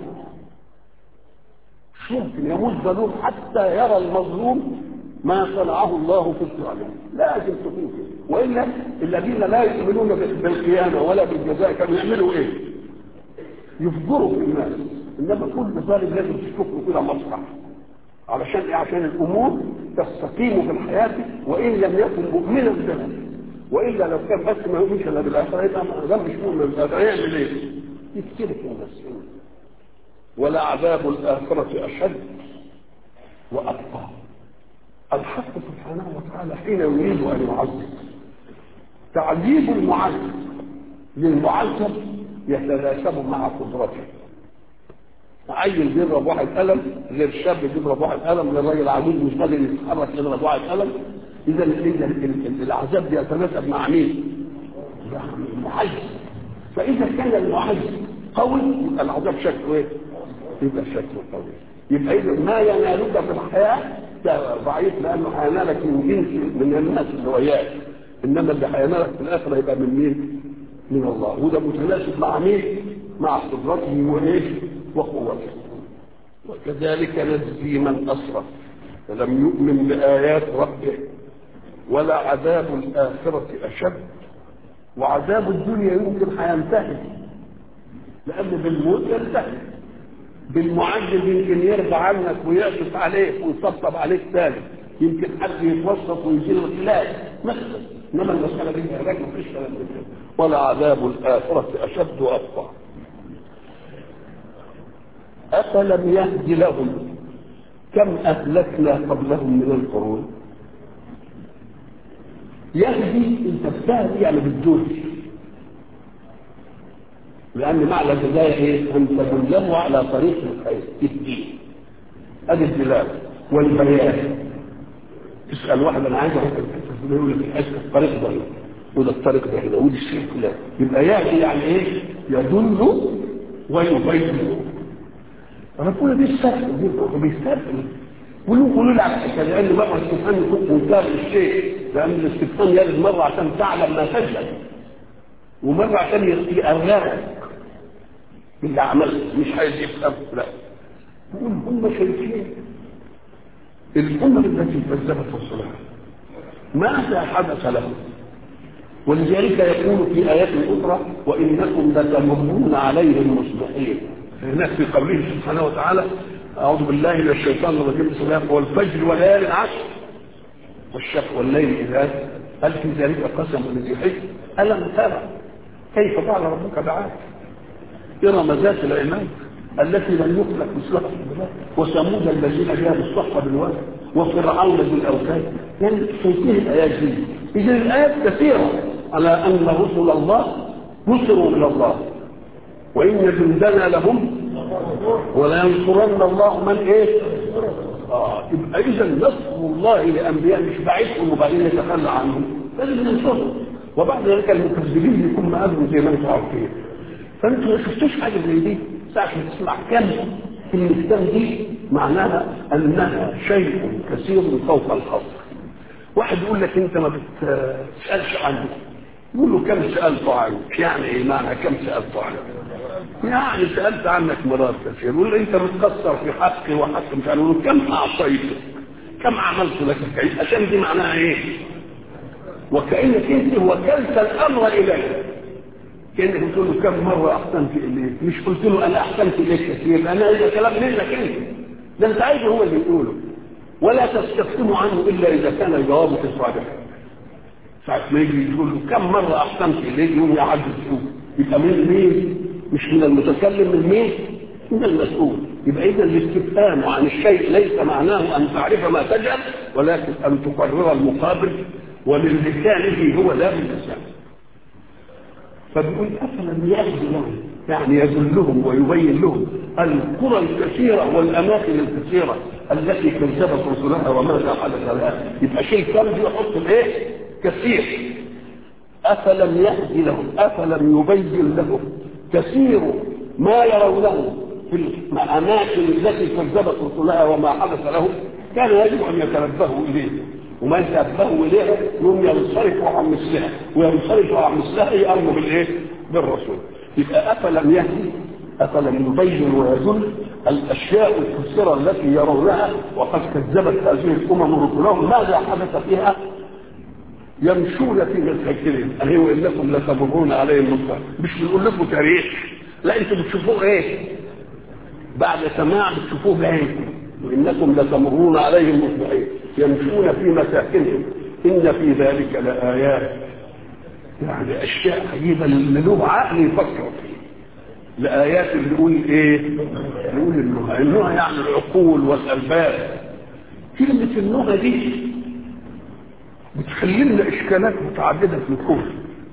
يمكن يموت ظلوم حتى يرى المظلوم ما صنعه الله في الظالم لازم تكون كده والا الذين لا يؤمنون بالقيامه ولا بالجزاء كانوا يعملوا ايه؟ يفجروا في الناس انما كل ظالم لازم تشوف له كده مصلحه علشان ايه عشان الامور تستقيم في الحياه وان لم يكن مؤمنا بها والا لو كان بس ما يؤمنش الا بالاخره يبقى ده مش مؤمن بالاخره يعمل ايه؟ يفترق الناس ولا عذاب الاخره اشد وابقى الحق سبحانه وتعالى حين يريد ان يعذب تعذيب المعذب للمعذب يتناسب مع قدرته عيل بيضرب واحد قلم غير شاب بيضرب واحد قلم غير راجل عجوز مش قادر يتحرك يضرب واحد قلم اذا العذاب بيتناسب مع مين؟ المعز فاذا كان المعز قوي يبقى العذاب شكله ايه؟ يبقى شكله قوي يبقى اذا ما ينالك في الحياه ده ضعيف لانه هينالك من جنس من الناس اللي وياك انما اللي هينالك في الاخره يبقى من مين؟ من الله وده متناسب مع مين؟ مع قدرته وايه؟ وقوته وكذلك نجزي من اسرف ولم يؤمن بايات ربه ولا عذاب الاخره اشد وعذاب الدنيا يمكن هينتهي لان بالموت ينتهي بالمعذب يمكن يرضى عنك ويعطف عليك ويطبطب عليك تاني يمكن حد يتوسط ويجيب لك لا مثلا انما المساله دي هناك مفيش كلام من كده ولا عذاب الاخره اشد وابقى افلم يهد لهم كم اهلكنا قبلهم من القرون يهدي انت بتهدي يعني بتدوس لان معنى الهدايه ايه؟ ان تدله على طريق الخير الدين ادي الدلاله والبيان تسال واحد انا عايز اروح يقول لك الطريق ده وده الطريق ده كده وده الشيء كده يبقى يهدي يعني ايه؟ يدل ويبين ربنا بيستثني بيستثني ولو قولوا لي على الحكايه لان مره الاستفهام يكون منكر الشيء لان الاستفهام يرد مره عشان تعلم ما تجهل ومره عشان يأرغبك باللي عملته مش عايز يفهم لا يقول هم شايفين الامم التي كذبت رسلها ماذا حدث لهم ولذلك يقول في ايات اخرى وانكم لتمرون عليهم مصبحين هناك في قوله سبحانه وتعالى اعوذ بالله من الشيطان الرجيم بسم الله والفجر وليالي العشر والشفع والليل اذا هل في ذلك قسم لذي حجر الم ترى كيف فعل ربك بعاد ارم ذات العماد التي لم يخلق مثلها في البلاد وثمود الذين جاءوا الصخر بالواد وفرعون ذي الاوتاد يعني شايفين الايات دي اذا الايات كثيره على ان رسل الله نصروا من الله وان جندنا لهم ولا ينصرن الله من ايه اه يبقى اذا نصر الله لانبياء مش بعيدهم وبعدين يتخلى عنهم لازم ننصرهم وبعد ذلك المكذبين يكون مقابلهم زي ما انتم عارفين فانتوا ما شفتوش حاجه زي دي ساعه ما تسمع كم في الكتاب دي معناها انها شيء كثير فوق الخصر واحد يقول لك انت ما بتسالش عنه يقول له كم سالت عنك يعني ايه معنى كم سالت عنك يعني سالت عنك مرات كثير يقول له انت بتقصر في حقي وحق مش عارف كم اعطيتك كم عملت لك الكريم عشان دي معناها ايه وكانك انت وكلت الامر اليه كانك بتقول له كم مره احسنت اليك مش قلت له انا احسنت اليك كثير لان هذا كلام منك انت ده انت عايزه هو اللي يقوله ولا تستفهموا عنه الا اذا كان جوابك صادقا ساعة ما يجي يقول له كم مرة أحسنت إليك يوم يعد السوق يبقى من مين؟ مش من المتكلم من مين؟ من المسؤول يبقى إذا الاستفهام عن الشيء ليس معناه أن تعرف ما تجهل ولكن أن تقرر المقابل ومن لسانه هو لا من لسانه فبيقول أفلم يهد لهم يعني يدلهم ويبين لهم القرى الكثيرة والأماكن الكثيرة التي كذبت رسلها وماذا حدث لها يبقى شيء كم يحط الايه؟ كثير أفلم يهدي لهم أفلم يبين لهم كثير ما يرونه في الأماكن التي كذبت رسلها وما حدث لهم كان يجب أن يتنبهوا إليه وما يتنبهوا إليه يوم ينصرفوا عن مثلها وينصرفوا عن مثلها يأمروا بالإيه؟ بالرسول يبقى أفلم يهدي أفلم يبين ويدل الأشياء الكثيرة التي يرونها وقد كذبت هذه الأمم رسلهم ماذا حدث فيها يمشون في مساكنهم أهي وإنكم لتمرون عليهم مصر مش بنقول لكم تاريخ لا انتوا بتشوفوه ايه بعد سماع بتشوفوه بعينكم وإنكم لتمرون عليهم مصبحين يمشون في مساكنهم إن في ذلك لآيات يعني أشياء عجيبة اللي له عقل يفكر فيه لآيات اللي يقول إيه؟ يقول النهى، النهى يعني العقول والألباب كلمة النهى دي بتخلي لنا اشكالات متعدده في الكون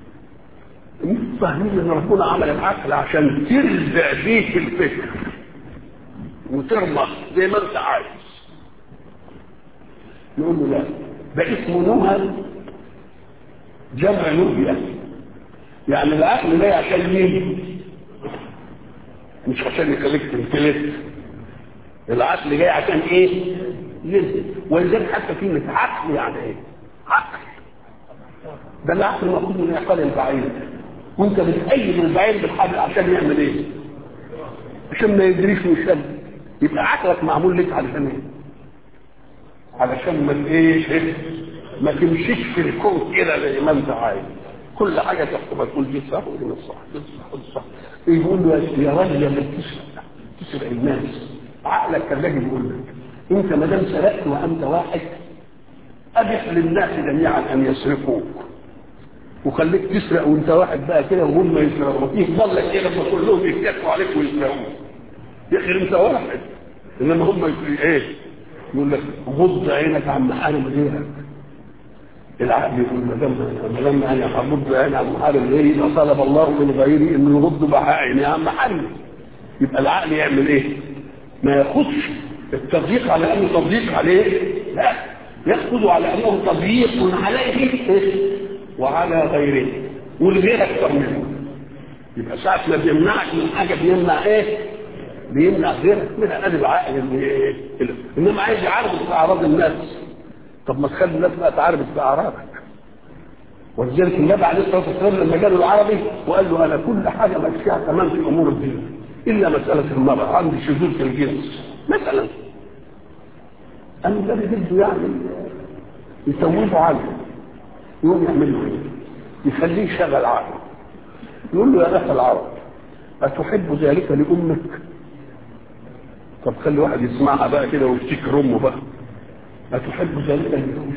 فاهمين ان ربنا عمل العقل عشان ترزع بيه الفكر وترمح زي ما انت عايز نقول له لا ده اسمه نهى جمع نهية يعني العقل ده عشان مين مش عشان يخليك تمتلك العقل جاي عشان ايه ينزل ولذلك حتى كلمه عقل يعني ايه عقل ده العقل المفروض من يعقل البعير وانت بتأيد البعير بالحبل عشان يعمل ايه عشان ما يجريش ويشد يبقى عقلك معمول لك علشان ايه علشان ما ايش ايه ما تمشيش في الكون كده زي ما انت عايز كل حاجه تحكم تقول دي صح ودي مش صح دي صح ودي صح يقول له يا راجل يا اللي بتسرق تسرق الناس عقلك كان لاجي يقول لك انت ما دام سرقت وانت واحد ابح للناس جميعا ان يسرقوك وخليك تسرق وانت واحد بقى كده وهم يسرقوا يفضل لك كده لما كلهم يتكفوا عليك ويسرقوك يا اخي انت واحد انما هم يقول ايه يقول لك غض عينك عن محارم غيرك العقل يقول ما دام ما دام انا هغض عيني عن محارم غيري يبقى طلب الله من غيري انه يغض بقى عيني عن محارمي يبقى العقل يعمل ايه؟ ما ياخدش التضييق على انه تضييق عليه لا ياخذ على انه تضييق عليه وعلى غيره والغير اكثر منه يبقى ساعة ما بيمنعك من حاجة بيمنع ايه؟ بيمنع غيرك منها ادي العقل اللي ايه؟ انما عايز يعارض في اعراض الناس طب ما تخلي الناس بقى تعارض في اعراضك ولذلك النبي عليه الصلاه والسلام لما جاله العربي وقال له انا كل حاجه ماشيها تمام في امور الدين الا مساله المراه عندي شذوذ في الجنس مثلا أما الذي بده يعني يسويه عنه يقوم يعمل له ايه؟ يخليه يشغل عقله يقول له يا اخي العرب أتحب ذلك لأمك؟ طب خلي واحد يسمعها بقى كده ويفتكر أمه بقى أتحب ذلك لزوجك؟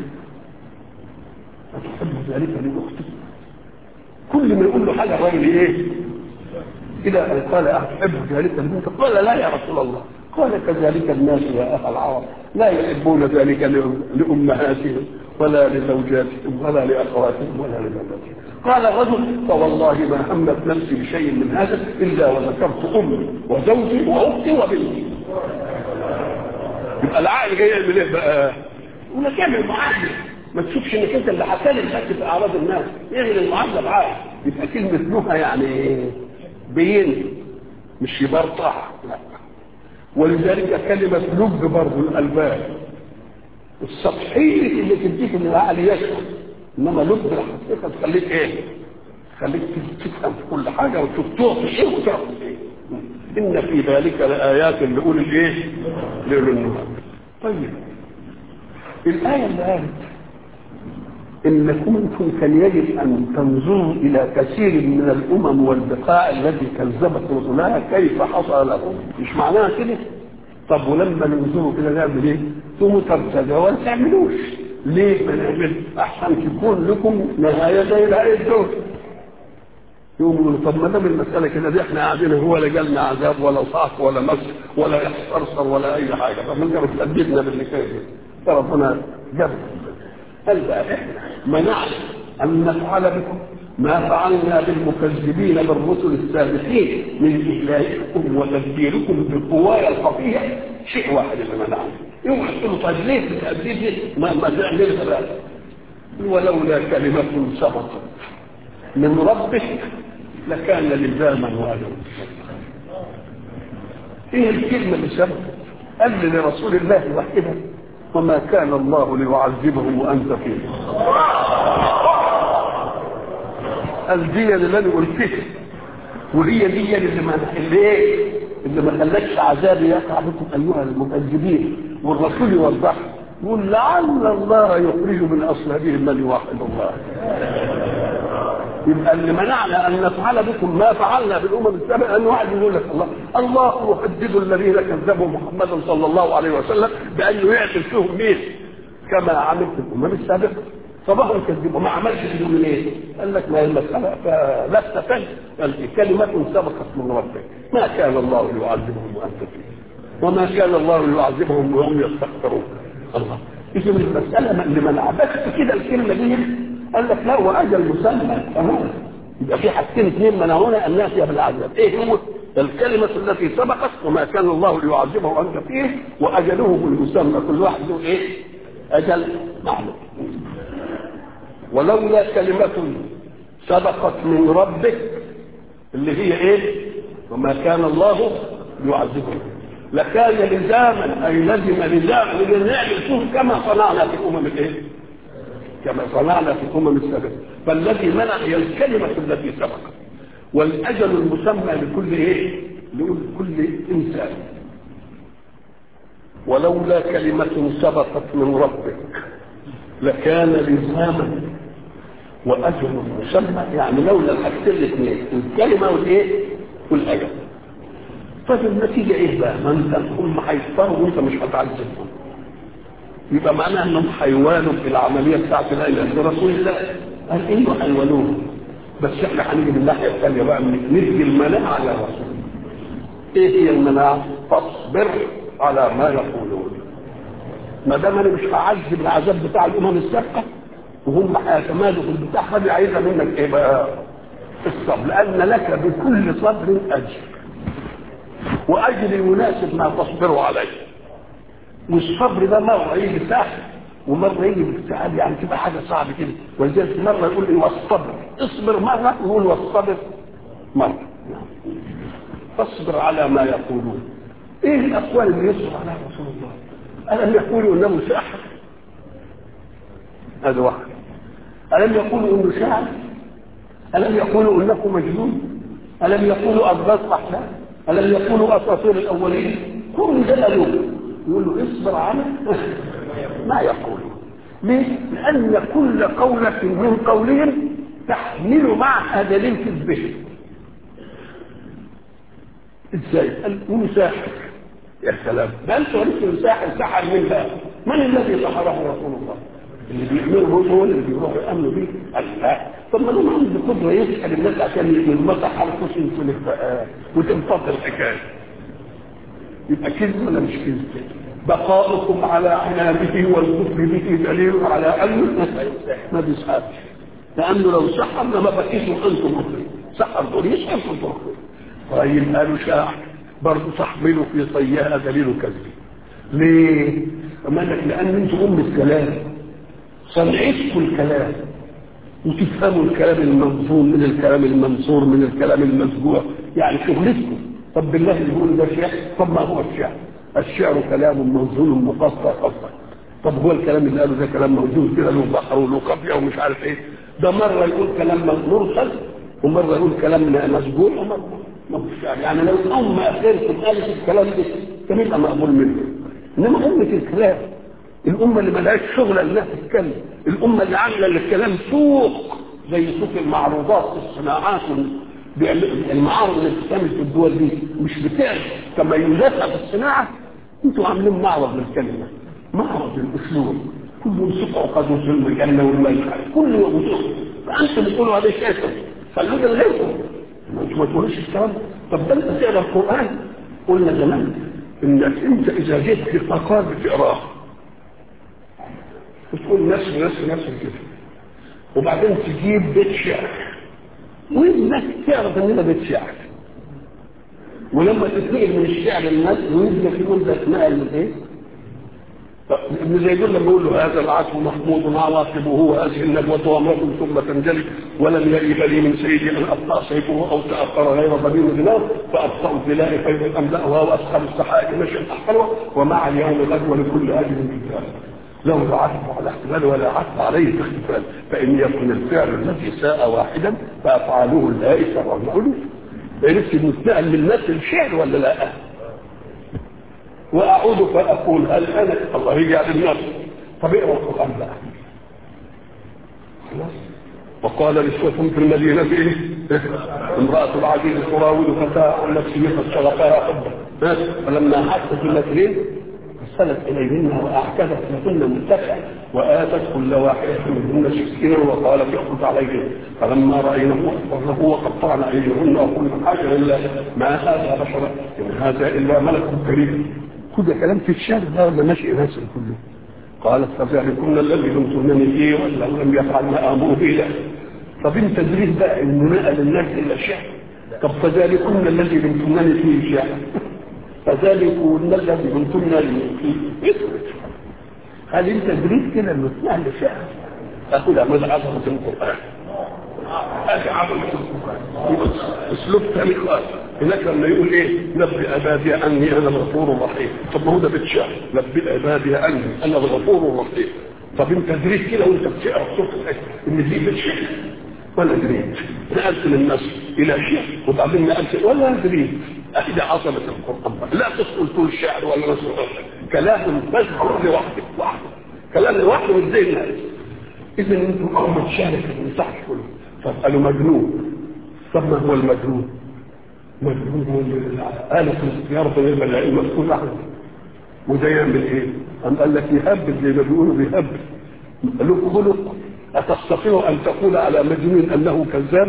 أتحب ذلك لأختك؟ كل ما يقول له حاجة الراجل إيه؟ إذا قال أتحب ذلك لبنتك؟ قال لا يا رسول الله قال كذلك الناس يا أخا العرب لا يحبون ذلك لأمهاتهم ولا لزوجاتهم ولا لأخواتهم ولا لبناتهم قال الرجل فوالله ما همت نفسي بشيء من هذا إلا وذكرت أمي وزوجي وأختي وبنتي يبقى العقل جاي يعمل ايه بقى؟ يقول لك اعمل معادله ما تشوفش انك انت اللي هتكلم بس في اعراض الناس اعمل المعادله بعقل يبقى كلمه نهى يعني بين مش يبرطح لا ولذلك كلمة لب برضه الألباب السطحية اللي تديك ان العقل يشعر انما لب الحقيقة تخليك ايه؟ تخليك تفهم في كل حاجة وتشوف تعطي ايه وتعطي ايه ان في ذلك لآيات لأولي الايه؟ لأولي النهى طيب الآية اللي قالت إن كنتم كان يجب أن تنظروا إلى كثير من الأمم والبقاع التي كذبت رسلها كيف حصل لهم مش معناها كده طب ولما ننظروا كده نعمل ايه؟ ثم ترتجوا ولا تعملوش ليه ما نعمل احسن تكون لكم نهايه زي الآية دول يقوموا طب ما دام المساله كده دي احنا قاعدين هو لا جالنا عذاب ولا صعق ولا مس ولا صرصر ولا اي حاجه طب ما نجرب تأدبنا بالحكايه دي فربنا جاب قال بقى احنا منعنا ان نفعل بكم ما فعلنا بالمكذبين بالرسل السابقين من إهلاككم وتدبيركم بالقوايا الخفية شيء واحد اللي منعنا يوم تقولوا طيب ليه بتأديب ليه؟ ما ما تعملها بقى ولولا كلمة سبقت من ربك لكان لزاما واجبا ايه الكلمة اللي سبقت؟ قال لرسول الله وحده وما كان الله ليعذبهم وانت فيه قال دي اللي انا قلتها وهي دي اللي ما اللي ايه اللي ما خلاكش عذاب يقع بكم ايها المكذبين والرسول يوضح يقول لعل الله يخرج من اصلابهم من يوحد الله يبقى اللي منعنا ان نفعل بكم ما فعلنا بالامم السابقه ان واحد يقول لك الله الله يحدد الذين كذبوا محمدا صلى الله عليه وسلم بانه يعمل فيهم مين كما عمل في الامم السابقه فبهم كذبوا ما عملش بدون ايه؟ قال لك ما هي المساله فلست فن قال كلمه سبقت من ربك ما كان الله ليعذبهم وانت فيه وما كان الله ليعذبهم وهم يستغفرون الله اذا المساله اللي منع بس كده الكلمه دي قال لك لا واجل مسمى تمام يبقى في حاجتين اثنين منعونا ان ناتي بالعذاب ايه هو الكلمة التي سبقت وما كان الله ليعذبه وأنت فيه وأجله بالمسمى كل واحد له إيه؟ أجل معلوم ولولا كلمة سبقت من ربك اللي هي ايه وما كان الله يعذبهم لكان لزاما اي لزم لزاما ان نعمل فيه كما صنعنا في الامم الايه؟ كما صنعنا في الامم السابقه فالذي منع هي الكلمه التي سبقت والاجل المسمى لكل ايه؟ لكل انسان ولولا كلمة سبقت من ربك لكان لزاما وأجل مسمى يعني لولا الحاجتين الاثنين الكلمة والإيه؟ والأجل طيب النتيجة إيه بقى؟ ما أنت هم هيضطروا وأنت مش هتعذبهم يبقى معناها انهم حيوانوا في العمليه بتاعت الاله رسول الله قال ايوه حيوانوه بس احنا هنيجي من الناحيه الثانيه بقى ندي المناعه على الرسول ايه هي المناعه؟ فاصبر على ما يقولون ما دام انا مش هعذب العذاب بتاع الامم السابقه وهم هيتمادوا في البتاع فدي عايزه منك ايه بقى؟ الصبر لان لك بكل صبر اجر واجر يناسب ما تصبر عليه والصبر ده مره يجي سهل ومره يجي باستعاب يعني تبقى حاجه صعبه كده ولذلك مره يقول لي والصبر اصبر مره يقول والصبر مره فاصبر على ما يقولون ايه الاقوال اللي يصبر عليها رسول الله الم يقولوا انه ساحر هذا واحد الم يقولوا انه شاعر الم يقولوا انه مجنون الم يقولوا اضغاث احلام الم يقولوا اساطير الاولين كل ده قالوه يقول له اصبر على ما يقولون ليه؟ لأن كل قولة من قولهم تحمل معها دليل كذبه ازاي؟ قال مساحر يا سلام ده انت عرفت مساحر سحر من بقى من الذي سحره رسول الله؟ اللي بيؤمنوا هو اللي بيروحوا يامنوا بيه قال لا طب ما دام عنده قدره يسال الناس عشان يتمسح على خصوص بقى وتنفضل الحكايه يبقى كذب ولا مش كذب؟ بقاؤكم على عنابه والكفر به دليل على انه ما بيسحبش لانه لو سحر لما بقيتوا انتم مخرج سحر دول يسحر في الظهر طيب قالوا شاعر برضه تحملوا في صيها دليل كذب ليه؟ لك لان انتم ام الكلام صنعتكم الكلام وتفهموا الكلام المنظوم من الكلام المنصور من الكلام المسجوع يعني شغلتكم طب بالله اللي بيقول ده شعر طب ما هو الشعر الشعر كلام منظوم مقطع قطع طب هو الكلام اللي قاله ده كلام موجود كده له بحر وله قافيه ومش عارف ايه ده مره يقول كلام مرسل ومره يقول كلام مسجوع ومره مش يعني لو الامه اخرتم قالت الكلام ده كان يبقى مقبول منه انما امه الكلام الامه اللي ملهاش شغل انها تتكلم الامه اللي عامله للكلام سوق زي سوق المعروضات الصناعات المعارض اللي بتتعمل في الدول دي مش بتعرف تميزاتها في الصناعه انتوا عاملين معرض للكلمه معرض للاسلوب كل يمسكوا عقدوا في الجنه والملك كل يوم فانتم بتقولوا هذا شيء خلوه لغيركم انتوا ما تقولوش الكلام طب ده انت تقرا القران قلنا زمان انك انت اذا جيت في مقال بتقراه وتقول نفس نفس نفس كده وبعدين تجيب بيت شعر وابنك تعرف ان ده بيت شعر ولما تتنقل من الشعر المصري وابنك يقول ده اتنقل من ايه؟ ابن زيدون لما يقول له هذا العصر محمود عواقبه وهذه الندوة وامرة ثم تنجلي ولم يئب لي من سيدي ان ابطا سيفه او تاخر غير ضمير دماغ فابطا البلاء خير املأها واسخر السحائب مشي احقرها ومع اليوم غدوة لكل اجل كتاب له عطف على احتمال ولا عطف عليه في اختفال فان يكن الفعل الذي ساء واحدا فافعاله اللائسه والمألوف عرفت نتنقل من نفس الشعر ولا لا؟ واعود فاقول هل انا الله يجي على الناس طب اقرا القران بقى خلاص وقال نسوة في المدينة ايه؟ امرأة العزيز تراود فتاة عن نفسه قد شغفها حبا فلما حست المثلين ارسلت اليهن واعكدت لهن متكئا واتت كل واحده منهن سكينا وقالت اخرج عليهن فلما راينه اصبرنه وقطعن ايديهن وقلن حاجه لله ما هذا بشرا ان هذا الا ملك كريم كل كلام في الشارع ده ولا ماشي ناس كله قالت فذلكن الذي لمتنني فيه ولا لم يفعل ما امر به طب انت تدريس بقى انه نقل الناس الى الشعر طب فذلكن الذي لمتنني فيه شعر فذلك الذي كنتم فيه هل انت دريت كده انه اسمع لشعر اقول اعمل عظمه القران ادي عظمه القران اسلوب ثاني خالص هناك لما يقول ايه نبئ عبادي اني انا الغفور الرحيم طب ما هو ده بيت شعر نبئ عبادي اني انا الغفور الرحيم طب انت دريت كده وانت بتقرا سوره ان دي بيت شعر ولا دريت نقلت من نص الى شيء وبعدين نقلت ولا دريت اهدي عظمه القران لا تدخل طول الشعر ولا نص كلام بس لوحده وحده كلام لوحده مش زي الناس اذا انتم امه شارك في المساحه كله طب قالوا مجنون طب ما هو المجنون مجنون هو آلة الاختيار غير المسؤول عنه وده يعمل ايه؟ قام قال لك يهبل زي ما بيقولوا بيهبل له خلق أتستطيع أن تقول على مجنون أنه كذاب؟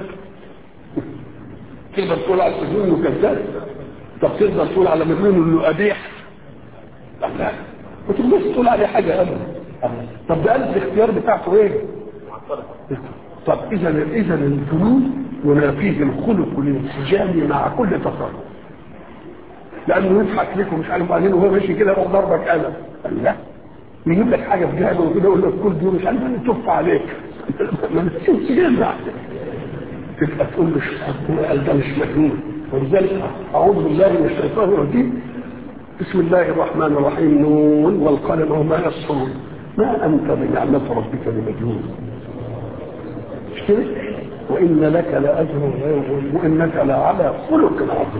تقدر تقول على مجنون أنه كذاب؟ طب تقدر تقول على مجنون أنه قبيح؟ لا لا ما تقدرش تقول عليه حاجة أبدا طب ده آلة الاختيار بتاعته إيه؟ طب إذا إذا الجنون ينافيه الخلق الانسجامي مع كل تصرف لأنه يضحك لك ومش عارف بعدين وهو ماشي كده يروح ضربك قلم قال لا يجيب لك حاجه في جهه وكده يقول لك كل دي مش عارف انا تف عليك ما تشوفش جنة تبقى تقول مش قال ده مش مجنون ولذلك اعوذ بالله من الشيطان الرجيم بسم الله الرحمن الرحيم نون والقلم وما يسطرون ما انت بنعمه ربك بمجنون مش كده؟ وان لك لاجر غير وانك لعلى خلق عظيم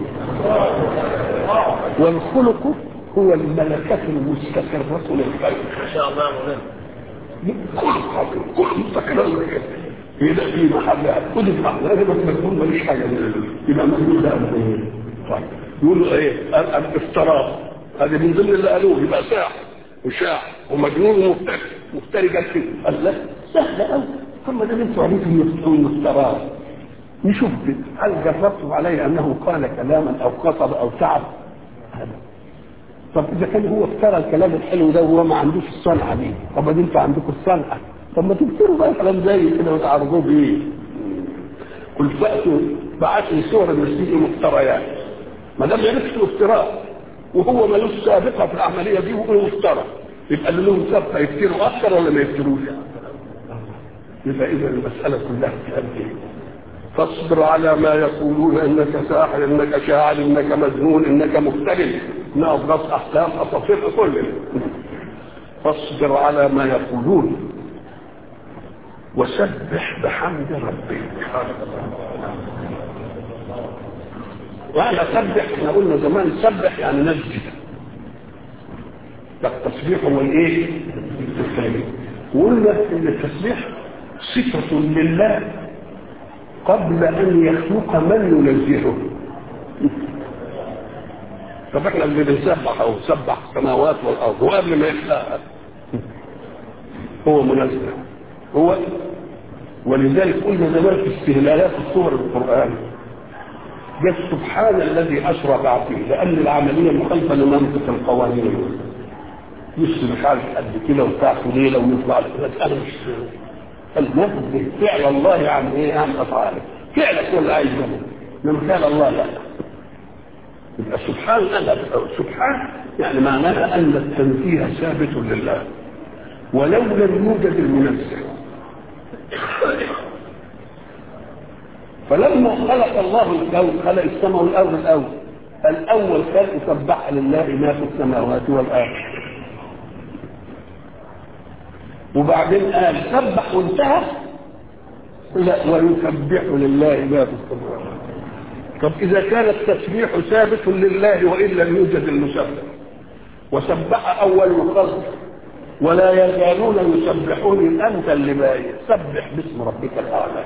والخلق هو الملكة المستقرة للخلق ما شاء الله مولانا كل عظيم كل مستقرة يبقى في محلها خد المحل هذا بس مجنون ماليش حاجة يبقى مجنون ده ايه طيب يقولوا ايه الافتراء هذه من ضمن اللي قالوه يبقى ساحر وشاعر ومجنون ومفتري مفتري جت فيه قال لا سهل قوي ثم ده انتوا عليكم الافتراء نشوف هل جربتم عليه انه قال كلاما او خطب او تعب هذا طب اذا كان هو افترى الكلام الحلو ده وهو ما عندوش الصنعه دي طب ما انتوا عندكم الصنعه طب ما تكتبوا بقى كلام زي كده وتعرضوه بايه؟ قل فاتوا بعثوا لي صور المسيح مفتريات ما دام عرفت الافتراء وهو ملوش سابقه في العمليه دي وهو افترى يبقى اللي لهم سابقه يفتروا اكثر ولا ما يفتروش؟ يبقى اذا المساله كلها في قد فاصبر على ما يقولون انك ساحر انك شاعر انك مجنون انك مختلف انها اضغاث احلام اساطير كل فاصبر على ما يقولون وسبح بحمد ربك وعلى سبح احنا قلنا زمان سبح يعني نسجد ده التسبيح هو الايه؟ التسبيح وقلنا ان التسبيح صفة لله قبل ان يخلق من ينزهه طب احنا اللي بنسبح او سبح السماوات والارض وقبل ما يخلقها هو منزه هو ولذلك قلنا زمان في استهلالات الصور القران جاء سبحان الذي اسرى بعقله لان العمليه مخالفه لمنطق القوانين يسر مش عارف قد كده وبتاع ليله ويطلع لك انا مش المنزه فعل الله عن ايه عن افعاله فعلك ولا عايز من فعل الله لا يبقى سبحان الله سبحان يعني معناها ان التنزيه ثابت لله ولو لم يوجد المنزه فلما خلق الله الكون خلق السماء والارض الاول الاول خلق سبح لله ما في السماوات والارض وبعدين قال سبح وانتهى لا ويسبح لله ما في السماوات طب اذا كان التسبيح ثابت لله وان لم يوجد المسبح وسبح اول الخلق ولا يزالون يسبحون انت اللي باين سبح باسم ربك الاعلى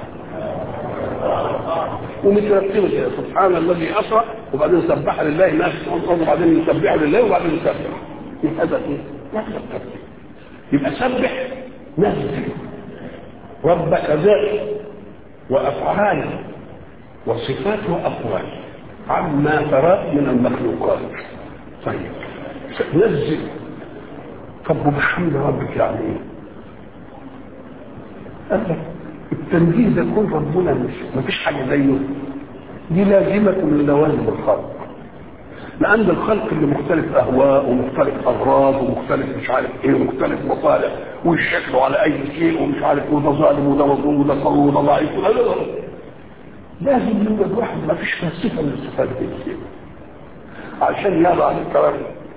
ومترتبه كده سبحان الذي اسرى وبعدين سبح لله ما في الارض وبعدين يسبح لله وبعدين يسبح هذا ايه؟ هذا الترتيب يبقى سبح نزل ربك ذات وافعال وصفات واقوال عما ترى من المخلوقات طيب نزل طب وبحمد ربك يعني ايه؟ قال لك التنزيه ده يكون ربنا مش ما فيش حاجه زيه دي لازمه من لوازم الخلق لان الخلق اللي مختلف اهواء ومختلف اغراض ومختلف مش عارف ايه ومختلف مصالح ويشكلوا على اي شيء ومش عارف وده ظالم وده مظلوم وده قوي وده ضعيف لا لا لا لازم يوجد واحد ما فيش فلسفه من الصفات دي عشان يضع الكلام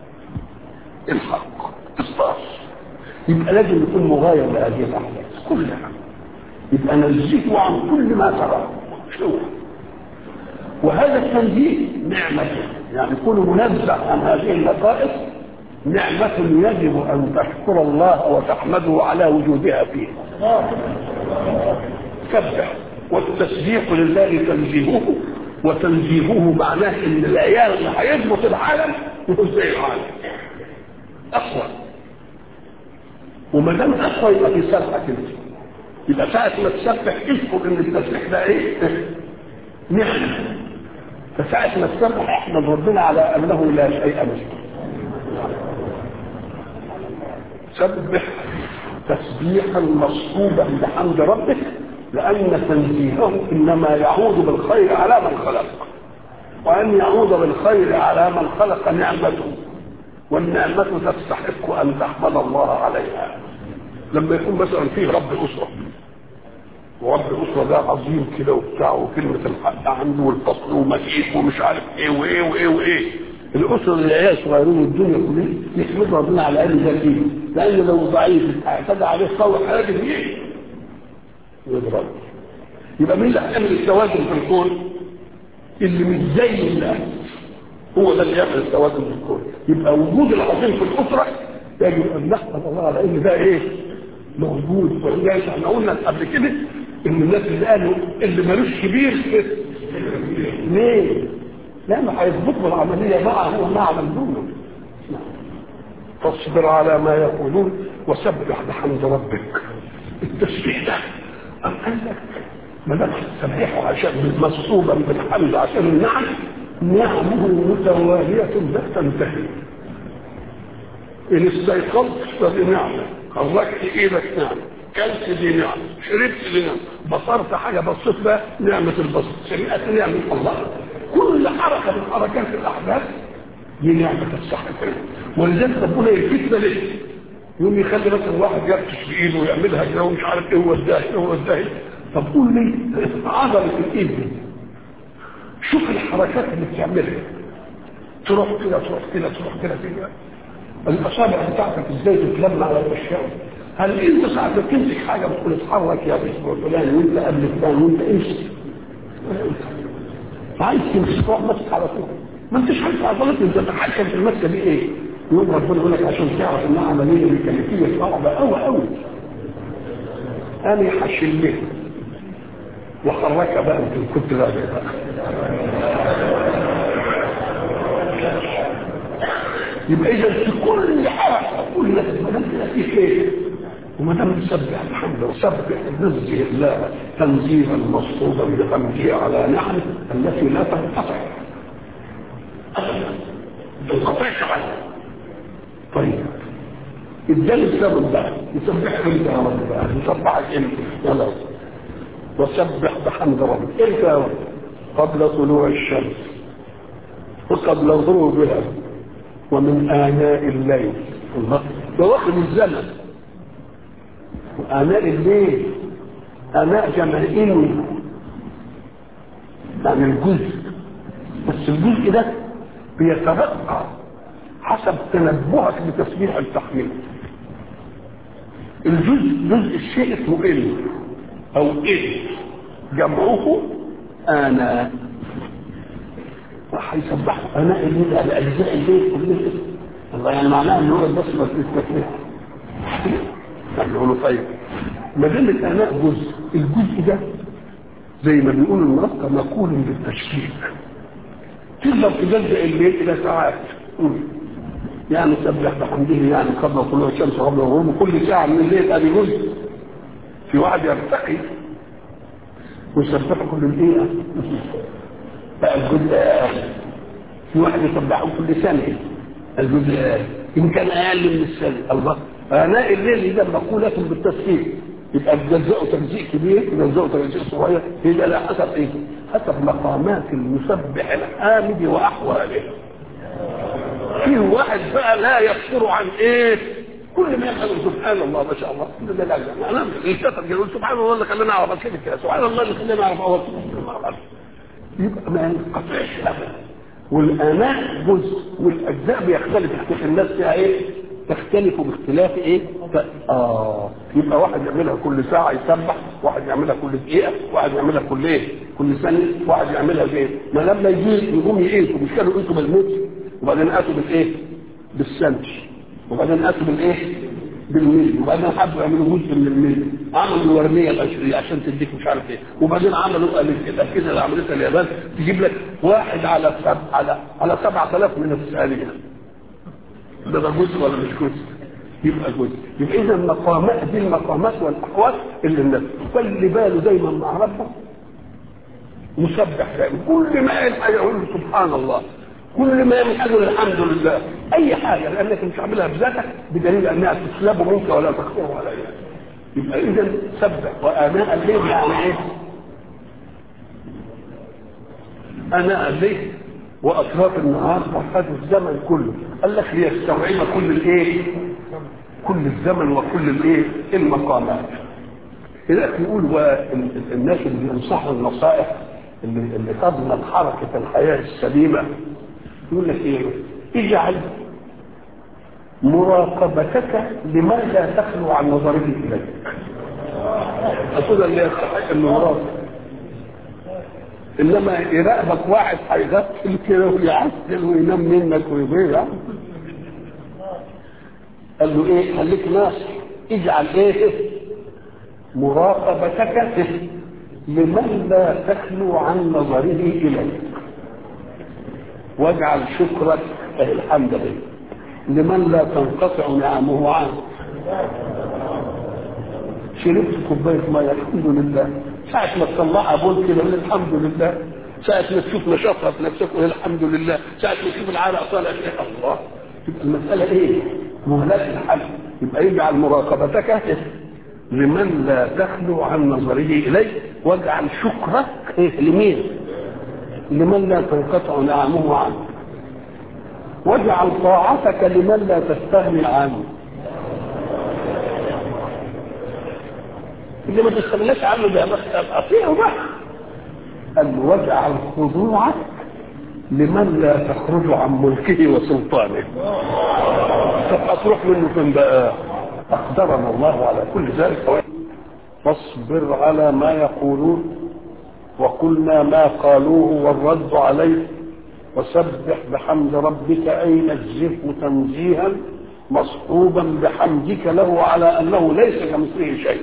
الحق الصاص يبقى لازم يكون مغاير لهذه الاحداث كلها يبقى نزهه عن كل ما تراه شو وهذا التنزيه نعمة يعني كل منزه عن هذه النقائص نعمة يجب أن تشكر الله وتحمده على وجودها فيه سبح والتسبيح لله تنزيهه وتنزيهه معناه ان العيال اللي هيضبط العالم يكون زي العالم اقوى وما دام اقوى يبقى في سبحه كده يبقى ساعة ما تسبح اذكر ان التسبيح ده ايه؟ نعمة فساعة ما تسبح احمد ربنا على انه لا شيء مثله سبح تسبيحا مصحوبا بحمد ربك لأن تنزيهه إنما يعود بالخير على من خلق وأن يعود بالخير على من خلق نعمته والنعمة تستحق أن تحمد الله عليها لما يكون مثلا فيه رب أسرة ورب أسرة ده عظيم كده وبتاع وكلمة الحق عنده والفصل ومكيف ومش عارف ايه وايه وايه وايه الأسرة اللي هي صغيرين الدنيا كلها يحمد ربنا على أن ده فيه لأن لو ضعيف اعتدى عليه قوي حاجة فيه يضرب يبقى مين اللي هيعمل التوازن في الكون اللي مش زي الله هو ده اللي يعمل التوازن في الكون يبقى وجود العظيم في الاسره يجب ان نحمد الله على ان ده ايه موجود ولذلك احنا قلنا قبل كده ان الناس اللي قالوا اللي ملوش كبير ليه؟ لانه هيظبطوا العمليه معه ومع من دونه فاصبر على ما يقولون وسبح بحمد ربك التسبيح ده أم قال لك ما دام تسبحه عشان مصحوبا بالحمد عشان النعم نعمه متوالية لا تنتهي إن استيقظت فدي نعمة خرجت إيدك نعمة كلت دي نعمة شربت دي نعمة بصرت حاجة بصيت بها نعمة البصر سمعت نعمة الله كل حركة من حركات الأحداث دي نعمة تستحق ولذلك ربنا يلفتنا ليه؟ يقوم يخلي مثلا واحد يبتش بايده ويعملها كده ومش عارف ايه هو الزاهد هو الزاهد طب قول لي عضلة الايد دي شوف الحركات اللي بتعملها تروح كده تروح كده تروح كده كده الاصابع بتاعتك ازاي تتلم على الاشياء هل انت ساعة ما تمسك حاجة بتقول اتحرك يا اسم فلان وانت قبل فلان وانت امسك عايز تمسك تروح ماسك على طول ما انتش عارف عضلات انت تتحكم في المسكه دي ايه يوم ربنا يقول لك عشان تعرف انها عمليه ميكانيكيه صعبه قوي قوي انا هشلها وخرجها بقى انت كنت راجع بقى يبقى اذا في كل حاجه كل ما دام في خير وما دام نسبح الحمد وسبح نزه الله تنزيها مصطوبا بحمده على نعمه التي لا تنقطع ابدا ما تنقطعش عنها طيب اداني السبب بقى يسبحك انت يا رب بقى يسبحك انت يلا وسبح بحمد ربك انت يا رب قبل طلوع الشمس وقبل غروبها ومن آناء الليل الله ده وقت الزمن وآناء الليل آناء جمعين يعني الجزء بس الجزء ده بيتبقى حسب تنبهك بتسبيح التحميل الجزء جزء الشيء اسمه ال او ال جمعه انا هيسبحوا انا الليل على اجزاء الليل كلها الله يعني معناه ان هو بس بس التسبيح نقول طيب ما دام الاناء جزء الجزء ده زي ما بيقول النص مقول بالتشكيك تقدر تجزء الليل الى ساعات يعني سبح بحمده يعني قبل طلوع الشمس وقبل الغروب كل ساعة من الليل ادي جزء في واحد يرتقي ويسبح كل دقيقة بقى الجزء أقل في واحد يسبحه كل سنة الجزء أقل إن كان أقل من السنة الله آناء الليل إذا مقولة بالتسكين يبقى تجزئه تجزيء كبير تجزئه تجزيء صغير هي على حسب ايه؟ حسب مقامات المسبح الحامد واحواله في واحد بقى لا يفطر عن ايه كل ما يفعل سبحان الله ما شاء الله كل ده لا لا انا الكتب يقول سبحان الله اللي خلاني اعرف كده كده سبحان الله اللي خلاني اعرف اول يبقى ما ينقطعش ابدا والاناء جزء والاجزاء بيختلف اختلاف الناس فيها ايه تختلف باختلاف ايه ف... اه يبقى واحد يعملها كل ساعه يسبح واحد يعملها كل دقيقه واحد يعملها كل ايه كل ثانيه واحد يعملها بايه ما لما يجي يقوم يقيسوا مش كانوا يقيسوا بالمتر وبعدين قاسوا بالايه بالسنتي وبعدين قاسوا بالايه بالملي وبعدين حبوا يعملوا جزء من الملي عملوا الورنيه العشريه عشان تديك مش عارف ايه وبعدين عملوا كده كده اللي عملتها اليابان تجيب لك واحد على سب... على على 7000 من الثانيه ده ده جزء ولا مش جزء يبقى جزء يبقى اذا المقامات دي المقامات والاحوال اللي الناس خلي باله دايما مع ربه مسبح دائما كل ما يعمل حاجه يقول له سبحان الله كل ما يعمل حاجه يقول الحمد لله اي حاجه لانك مش عاملها بذاتك بدليل انها تسلب منك ولا تخطر ولا ايه يبقى اذا سبح واناء الليل يعني ايه؟ اناء الليل واطراف النهار وحد الزمن كله قال لك ليستوعب كل الايه كل الزمن وكل الايه المقامات لذلك يقول والناس اللي بينصحوا النصائح اللي, اللي تضمن حركه الحياه السليمه يقول لك ايه اجعل مراقبتك لمن لا تخلو عن نظره اليك اقول اللي يستحق انه يراقب انما يراقبك واحد هيغفل كده ويعسل وينام منك ويضيع قال له ايه خليك ناصح اجعل ايه مراقبتك لمن لا تخلو عن نظره اليك واجعل شكرك الحمد لله لمن لا تنقطع نعمه عنه شربت كوبايه ميه الحمد لله ساعة ما تطلعها بول كده قول الحمد لله ساعة ما تشوف نشاطها في نفسك قول الحمد لله ساعة ما تشوف العرق طالع فيها الله تبقى المسألة ايه؟ مهلات الحل يبقى يجعل مراقبتك لمن لا تخلو عن نظره إليه واجعل شكرك إيه لمين؟ لمن لا تنقطع نعمه عنه واجعل طاعتك لمن لا تستغني عنه اللي ما تستغناش عنه ده بس اطيعه بقى قال واجعل خضوعك لمن لا تخرج عن ملكه وسلطانه طب هتروح منه فين بقى اقدرنا الله على كل ذلك فاصبر على ما يقولون وقلنا ما قالوه والرد عليه وسبح بحمد ربك اي نزهه تنزيها مصحوبا بحمدك له على انه ليس كمثله شيء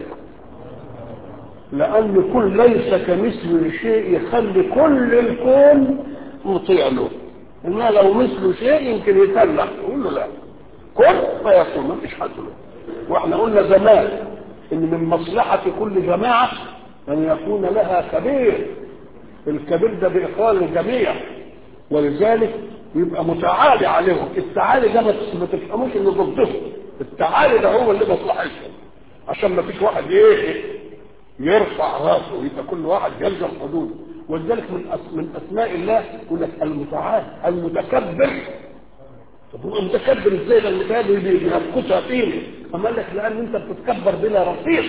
لان كل ليس كمثله شيء يخلي كل الكون مطيع له انما لو مثله شيء يمكن يتلح يقول له لا كن فيكون ما فيش حد له واحنا قلنا زمان ان من مصلحه كل جماعه ان يكون لها كبير الكبير ده باخوان الجميع ولذلك يبقى متعالي عليهم التعالي ده ما تفهموش انه ضدهم التعالي ده هو اللي مصلحتهم عشان ما فيش واحد ايه يرفع راسه يبقى كل واحد يلزم حدوده ولذلك من أس... من اسماء الله يقول لك المتعال المتكبر طب هو متكبر ازاي ده المتكبر بينقصها فيه اما قال لك لان انت بتتكبر بلا رصيد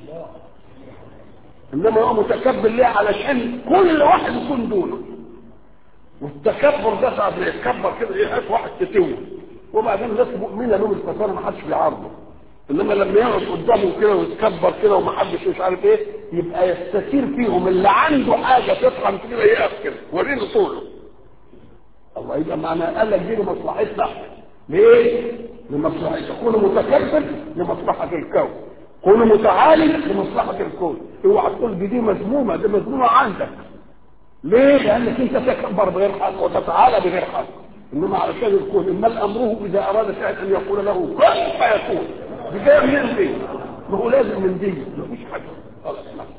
انما هو متكبر ليه علشان كل واحد يكون دونه والتكبر ده ساعه ما يتكبر كده ايه واحد تتوه وبعدين الناس مؤمنه له بالكفاره ما حدش بيعارضه انما لما يقعد قدامه كده ويتكبر كده ومحدش مش عارف ايه يبقى يستثير فيهم اللي عنده حاجه تفهم كده يقف كده وريني طوله الله يبقى معنى قال لك دي لمصلحتنا ليه؟ لمصلحتك كونوا متكبر لمصلحه الكون كونوا متعالي لمصلحه الكون اوعى تقول دي دي مذمومه دي مذمومه عندك ليه؟ لانك انت تكبر بغير حق وتتعالى بغير حق انما علشان الكون اما امره اذا اراد شيئا ان يقول له كن فيكون دي جايه منين دي؟ ما هو لازم من دي مفيش حاجه خلاص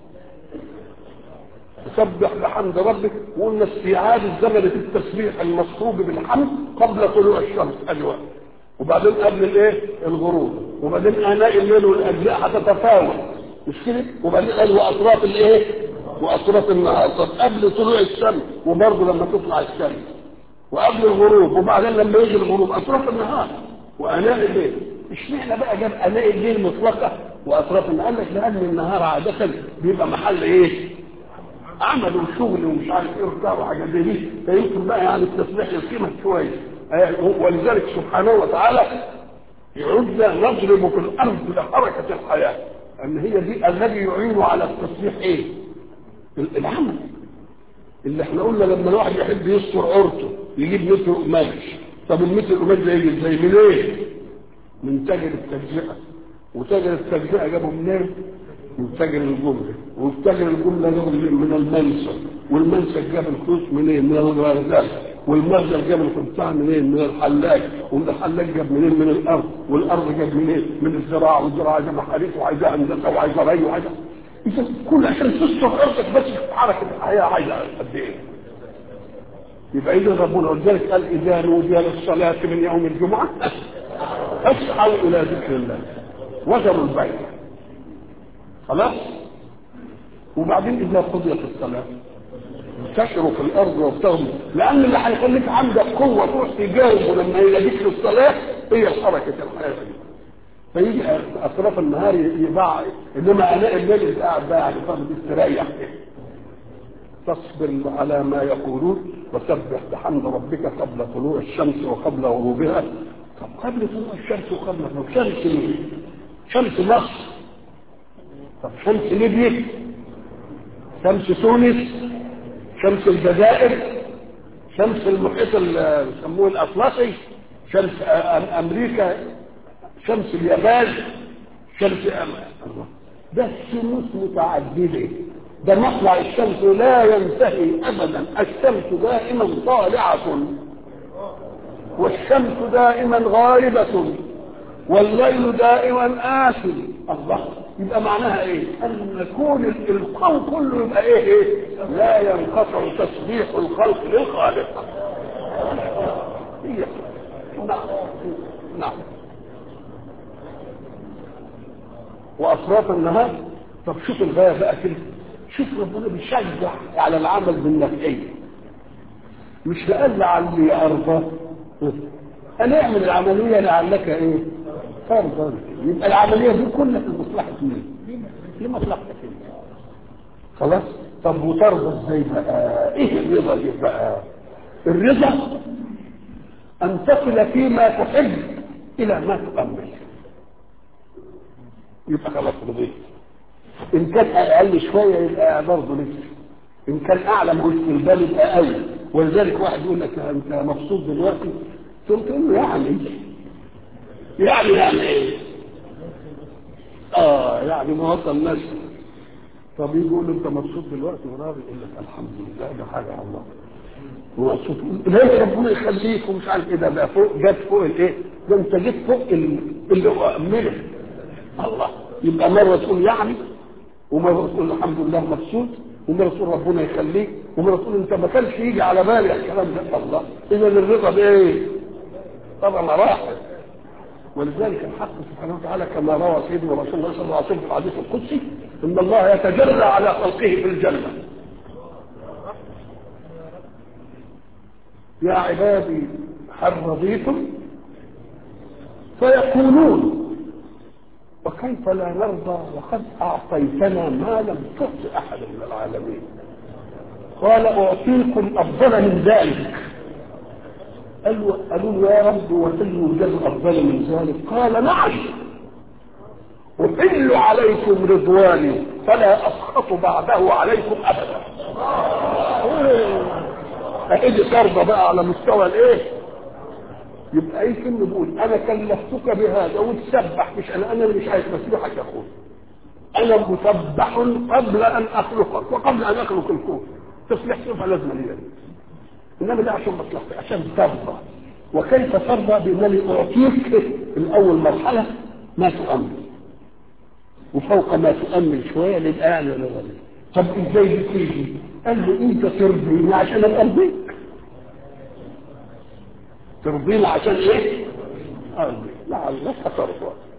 سبح بحمد ربك وقلنا استيعاب الزمن في التسبيح المصحوب بالحمد قبل طلوع الشمس اجواء وبعدين قبل الايه الغروب وبعدين اناء الليل والاجزاء هتتفاوت مش كده وبعدين قال واطراف الايه واطراف النهار طب قبل طلوع الشمس وبرضه لما تطلع الشمس وقبل الغروب وبعدين لما يجي الغروب اطراف النهار واناء الليل اشمعنى بقى جاب اناء الليل مطلقه واطراف النهار قال لك لان النهار عاده بيبقى محل ايه؟ عمل وشغل ومش عارف ايه وبتاع وحاجات زي دي فيمكن بقى يعني التصليح يقيمك شويه ولذلك سبحانه وتعالى يعدنا نضرب في الارض لحركه الحياه ان هي دي الذي يعين على التصليح ايه؟ العمل اللي احنا قلنا لما الواحد يحب يستر عورته يجيب متر قماش طب المتر القماش ده يجي ازاي من ايه؟ من تاجر التجزئه وتاجر التجزئه جابه منين؟ من تاجر الجمله وتاجر الجمله جابه من المنسى والمنسى جاب الفلوس منين؟ من الغزال والمخزن جاب القمصان منين؟ من الحلاج ومن الحلاج جاب منين؟ من الارض والارض جاب منين؟ من الزراعه والزراعه جاب محاريس وعايزه هندسه وعايزه ري وعايزه اذا كل عشان تستر ارضك بس في حركه الحياه عايزه قد ايه؟ يبقى اذا ربنا ولذلك قال اذا نودي للصلاه من يوم الجمعه اسعوا الى ذكر الله وذروا البيع خلاص وبعدين اذا قضيت الصلاه انتشروا في الارض وابتغوا لان اللي هيخليك عندك قوه تروح تجاوب لما يلاقيك للصلاه هي حركه الحياه دي فيجي اطراف النهار يباع انما اناء الليل اللي قاعد بقى يعني فاضي تستريح تصبر على ما يقولون وسبح بحمد ربك قبل طلوع الشمس وقبل غروبها طب قبل طلوع الشمس وقبل غروب شمس مين؟ شمس مصر طب شمس ليبيا شمس تونس شمس الجزائر شمس المحيط اللي يسموه الاطلسي شمس امريكا شمس اليابان شمس الله ده الشموس متعدده ده مطلع الشمس لا ينتهي ابدا الشمس دائما طالعه والشمس دائما غائبه والليل دائما آسل الله يبقى معناها ايه ان كون الكون كله يبقى ايه ايه لا ينقطع تسبيح الخلق للخالق هي نعم نعم واطراف النهار طب شوف الغايه بقى كده شوف ربنا بيشجع على العمل بالنفعيه مش لقال لعلي ارضى انا اعمل العمليه لعلك ايه ترضى يبقى العمليه دي كلها في مصلحه مين لمصلحتك انت خلاص طب وترضى ازاي بقى ايه الرضا دي بقى الرضا ان تصل فيما تحب الى ما تؤمل يبقى خلاص رضيت ان كان اقل شويه يبقى برضه لسه ان كان اعلى ما هوش في البال يبقى قوي ولذلك واحد يقول لك انت مبسوط دلوقتي تقول له يعني يعني يعني ايه اه يعني ما وصل نفسه طب يجي يقول له انت مبسوط دلوقتي وراضي يقول لك الحمد لله ده حاجه على الله ومبسوط ليه ربنا يخليك ومش عارف ايه ده بقى فوق جت فوق الايه ده انت جيت فوق اللي هو امنه الله يبقى مره تقول يعني ومره تقول الحمد لله مبسوط ومره تقول ربنا يخليك ومره تقول انت ما كانش يجي على بالي الكلام ده الله اذا الرضا بايه؟ طبعا مراحل ولذلك الحق سبحانه وتعالى كما روى سيدنا رسول الله صلى الله عليه وسلم في الحديث القدسي ان الله يتجلى على خلقه في الجنه يا عبادي هل رضيتم فيقولون وكيف لا نرضى وقد اعطيتنا ما لم تعط احد من العالمين قال اعطيكم افضل من ذلك قالوا قالوا يا رب وهل يوجد افضل من ذلك قال نعم احل عليكم رضواني فلا اسخط بعده عليكم ابدا ايه ترضى بقى على مستوى الايه يبقى ايه كلمه بقول انا كلفتك بهذا وتسبح مش انا انا اللي مش عايز مسبحك يا اخوي انا مسبح قبل ان اخلقك وقبل ان اخلق الكون تصلح صفه لازم لي انما ده عشان مصلحتك عشان ترضى وكيف ترضى بانني اعطيك الاول مرحله ما تؤمن وفوق ما تؤمن شويه للاعلى للغني طب ازاي دي تيجي؟ قال له انت ترضيني عشان ابقى ارضيك ترضيني عشان ايه؟ ارضي لعلك ترضى